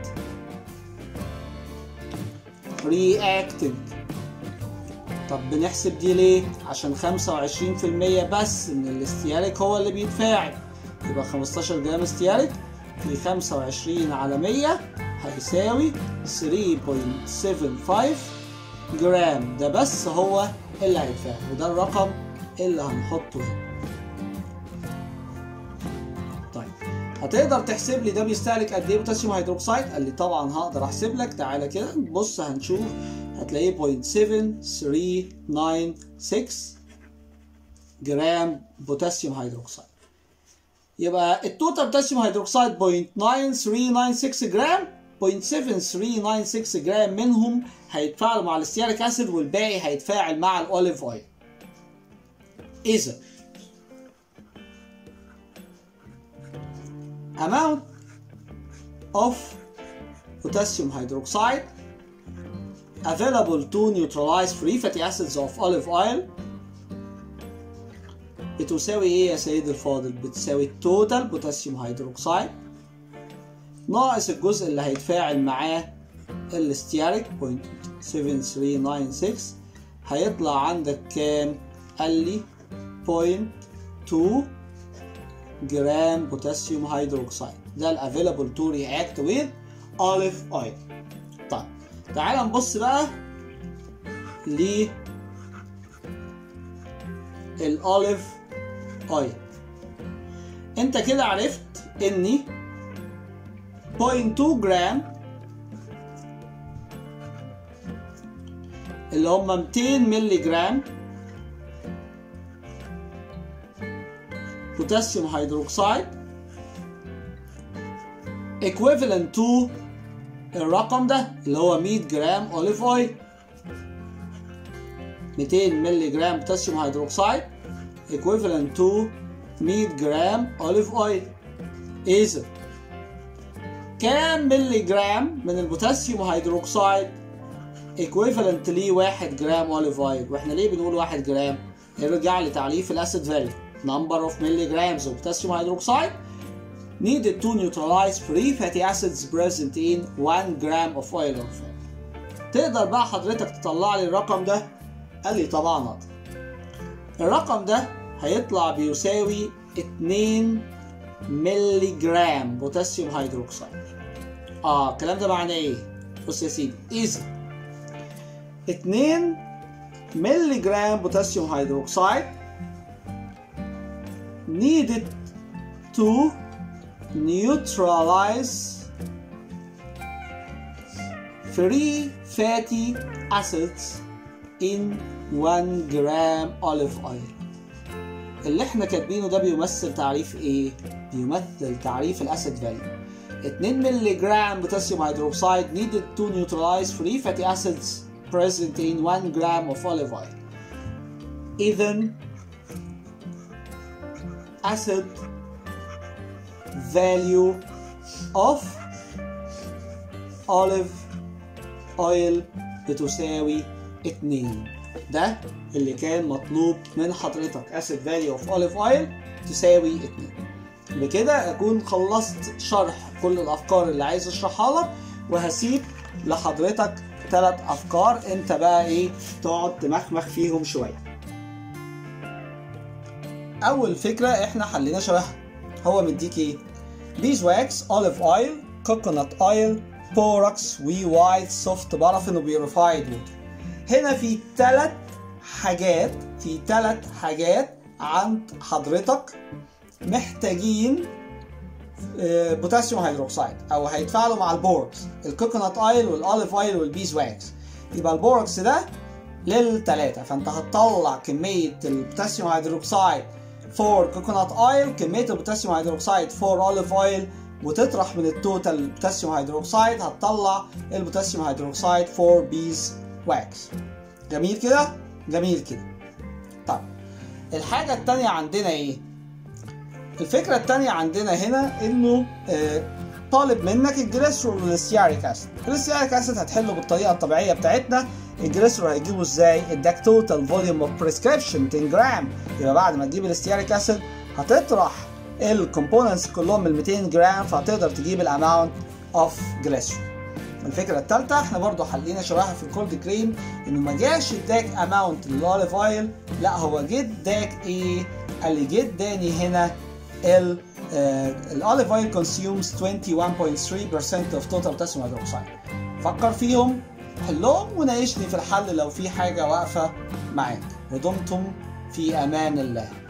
reacting طب بنحسب دي ليه؟ عشان 25% بس من الاستيارك هو اللي بيتفاعل يبقى 15 جرام استيارك في 25 على 100 هيساوي 3.75 جرام ده بس هو اللي هيتفاعل وده الرقم اللي هنحطه هنا طيب هتقدر تحسب لي ده بيستهلك قد ايه بوتاسيوم هيدروكسيد؟ قال لي طبعا هقدر احسب لك تعالى كده بص هنشوف هتلاقيه 0.7396 جرام بوتاسيوم هيدروكسيد يبقى التوتال بوتاسيوم هيدروكسيد 0.9396 جرام 0.7396 جرام منهم هيتفاعلوا مع الستياريك اسيد والباقي هيتفاعل مع الاوليف اويل اذا amount of potassium hydroxide available to neutralize free fatty acids of olive oil بتساوي ايه يا سيدي الفاضل؟ بتساوي التوتال بوتاسيوم هيدروكسيد ناقص الجزء اللي هيتفاعل معاه الاستياريك 0.7396 هيطلع عندك كام؟ قال لي 0.2 جرام بوتاسيوم هيدروكسيد ده الافيلابل تو رياكت ويز اوليف اويل طيب تعال نبص بقى ل الاوليف اويل انت كده عرفت اني 0.2 جرام اللي هم 200 مللي جرام بوتاسيوم هيدروكسيد equivalent to الرقم ده اللي هو 100 جرام اوليف اويل 200 مللي جرام بوتاسيوم هيدروكسيد equivalent to 100 جرام اوليف اويل اذا كام مللي جرام من البوتاسيوم هيدروكسيد equivalent ليه 1 جرام اوليف اويل واحنا ليه بنقول 1 جرام ارجع لتعريف الاسيد فاليو number of milligrams of potassium hydroxide needed to neutralize free fatty acids present in 1 gram of oil or fat. تقدر بقى حضرتك تطلع لي الرقم ده؟ قال لي طبعا اقدر. الرقم ده هيطلع بيساوي 2 ملي جرام بوتاسيوم هيدروكسيد. اه الكلام ده معناه ايه؟ بص يا سيدي اذا 2 ملي جرام بوتاسيوم هيدروكسيد needed to neutralize free fatty acids in 1 gram olive oil اللي احنا كاتبينه ده بيمثل تعريف ايه؟ بيمثل تعريف الاسيد فاليو 2 مللي جرام بوتاسيوم هيدروكسيد needed to neutralize free fatty acids present in 1 gram of olive oil اذا acid value of olive oil بتساوي 2 ده اللي كان مطلوب من حضرتك acid value of olive oil تساوي 2 بكده اكون خلصت شرح كل الافكار اللي عايز اشرحها لك وهسيب لحضرتك ثلاث افكار انت بقى ايه تقعد تمخمخ فيهم شويه اول فكره احنا حلينا شبهها هو مديك ايه beeswax olive oil coconut oil بوركس ووايت سوفت بارافين وبيوريفايد ووتر هنا في ثلاث حاجات في ثلاث حاجات عند حضرتك محتاجين بوتاسيوم هيدروكسيد او هيتفاعلوا مع البوركس الكوكونات ايل والاوليف ايل والبيز واكس يبقى البوركس ده للثلاثه فانت هتطلع كميه البوتاسيوم هيدروكسيد فور كوكونات ايل كميه البوتاسيوم هيدروكسيد فور اوليف ايل وتطرح من التوتال بوتاسيوم هيدروكسيد هتطلع البوتاسيوم هيدروكسيد فور بيز واكس جميل كده جميل كده طيب الحاجه الثانيه عندنا ايه الفكره الثانيه عندنا هنا انه آه طالب منك الجليسرول والستياريك اسيد الستياريك اسيد هتحله بالطريقه الطبيعيه بتاعتنا الجليسرول هيجيبه ازاي اداك توتال فوليوم اوف بريسكريبشن 10 جرام يبقى بعد ما تجيب الستياريك اسيد هتطرح الكومبوننتس كلهم من 200 جرام فهتقدر تجيب الاماونت اوف جليسرول الفكره الثالثه احنا برضو حلينا شرحها في الكولد كريم انه ما جاش اداك اماونت للاوليف اويل لا هو جه اداك ايه اللي جه اداني هنا ال الاوليف اويل كونسيومز 21.3% of total potassium hydroxide فكر فيهم حلهم وناقشني في الحل لو في حاجه واقفه معاك ودمتم في امان الله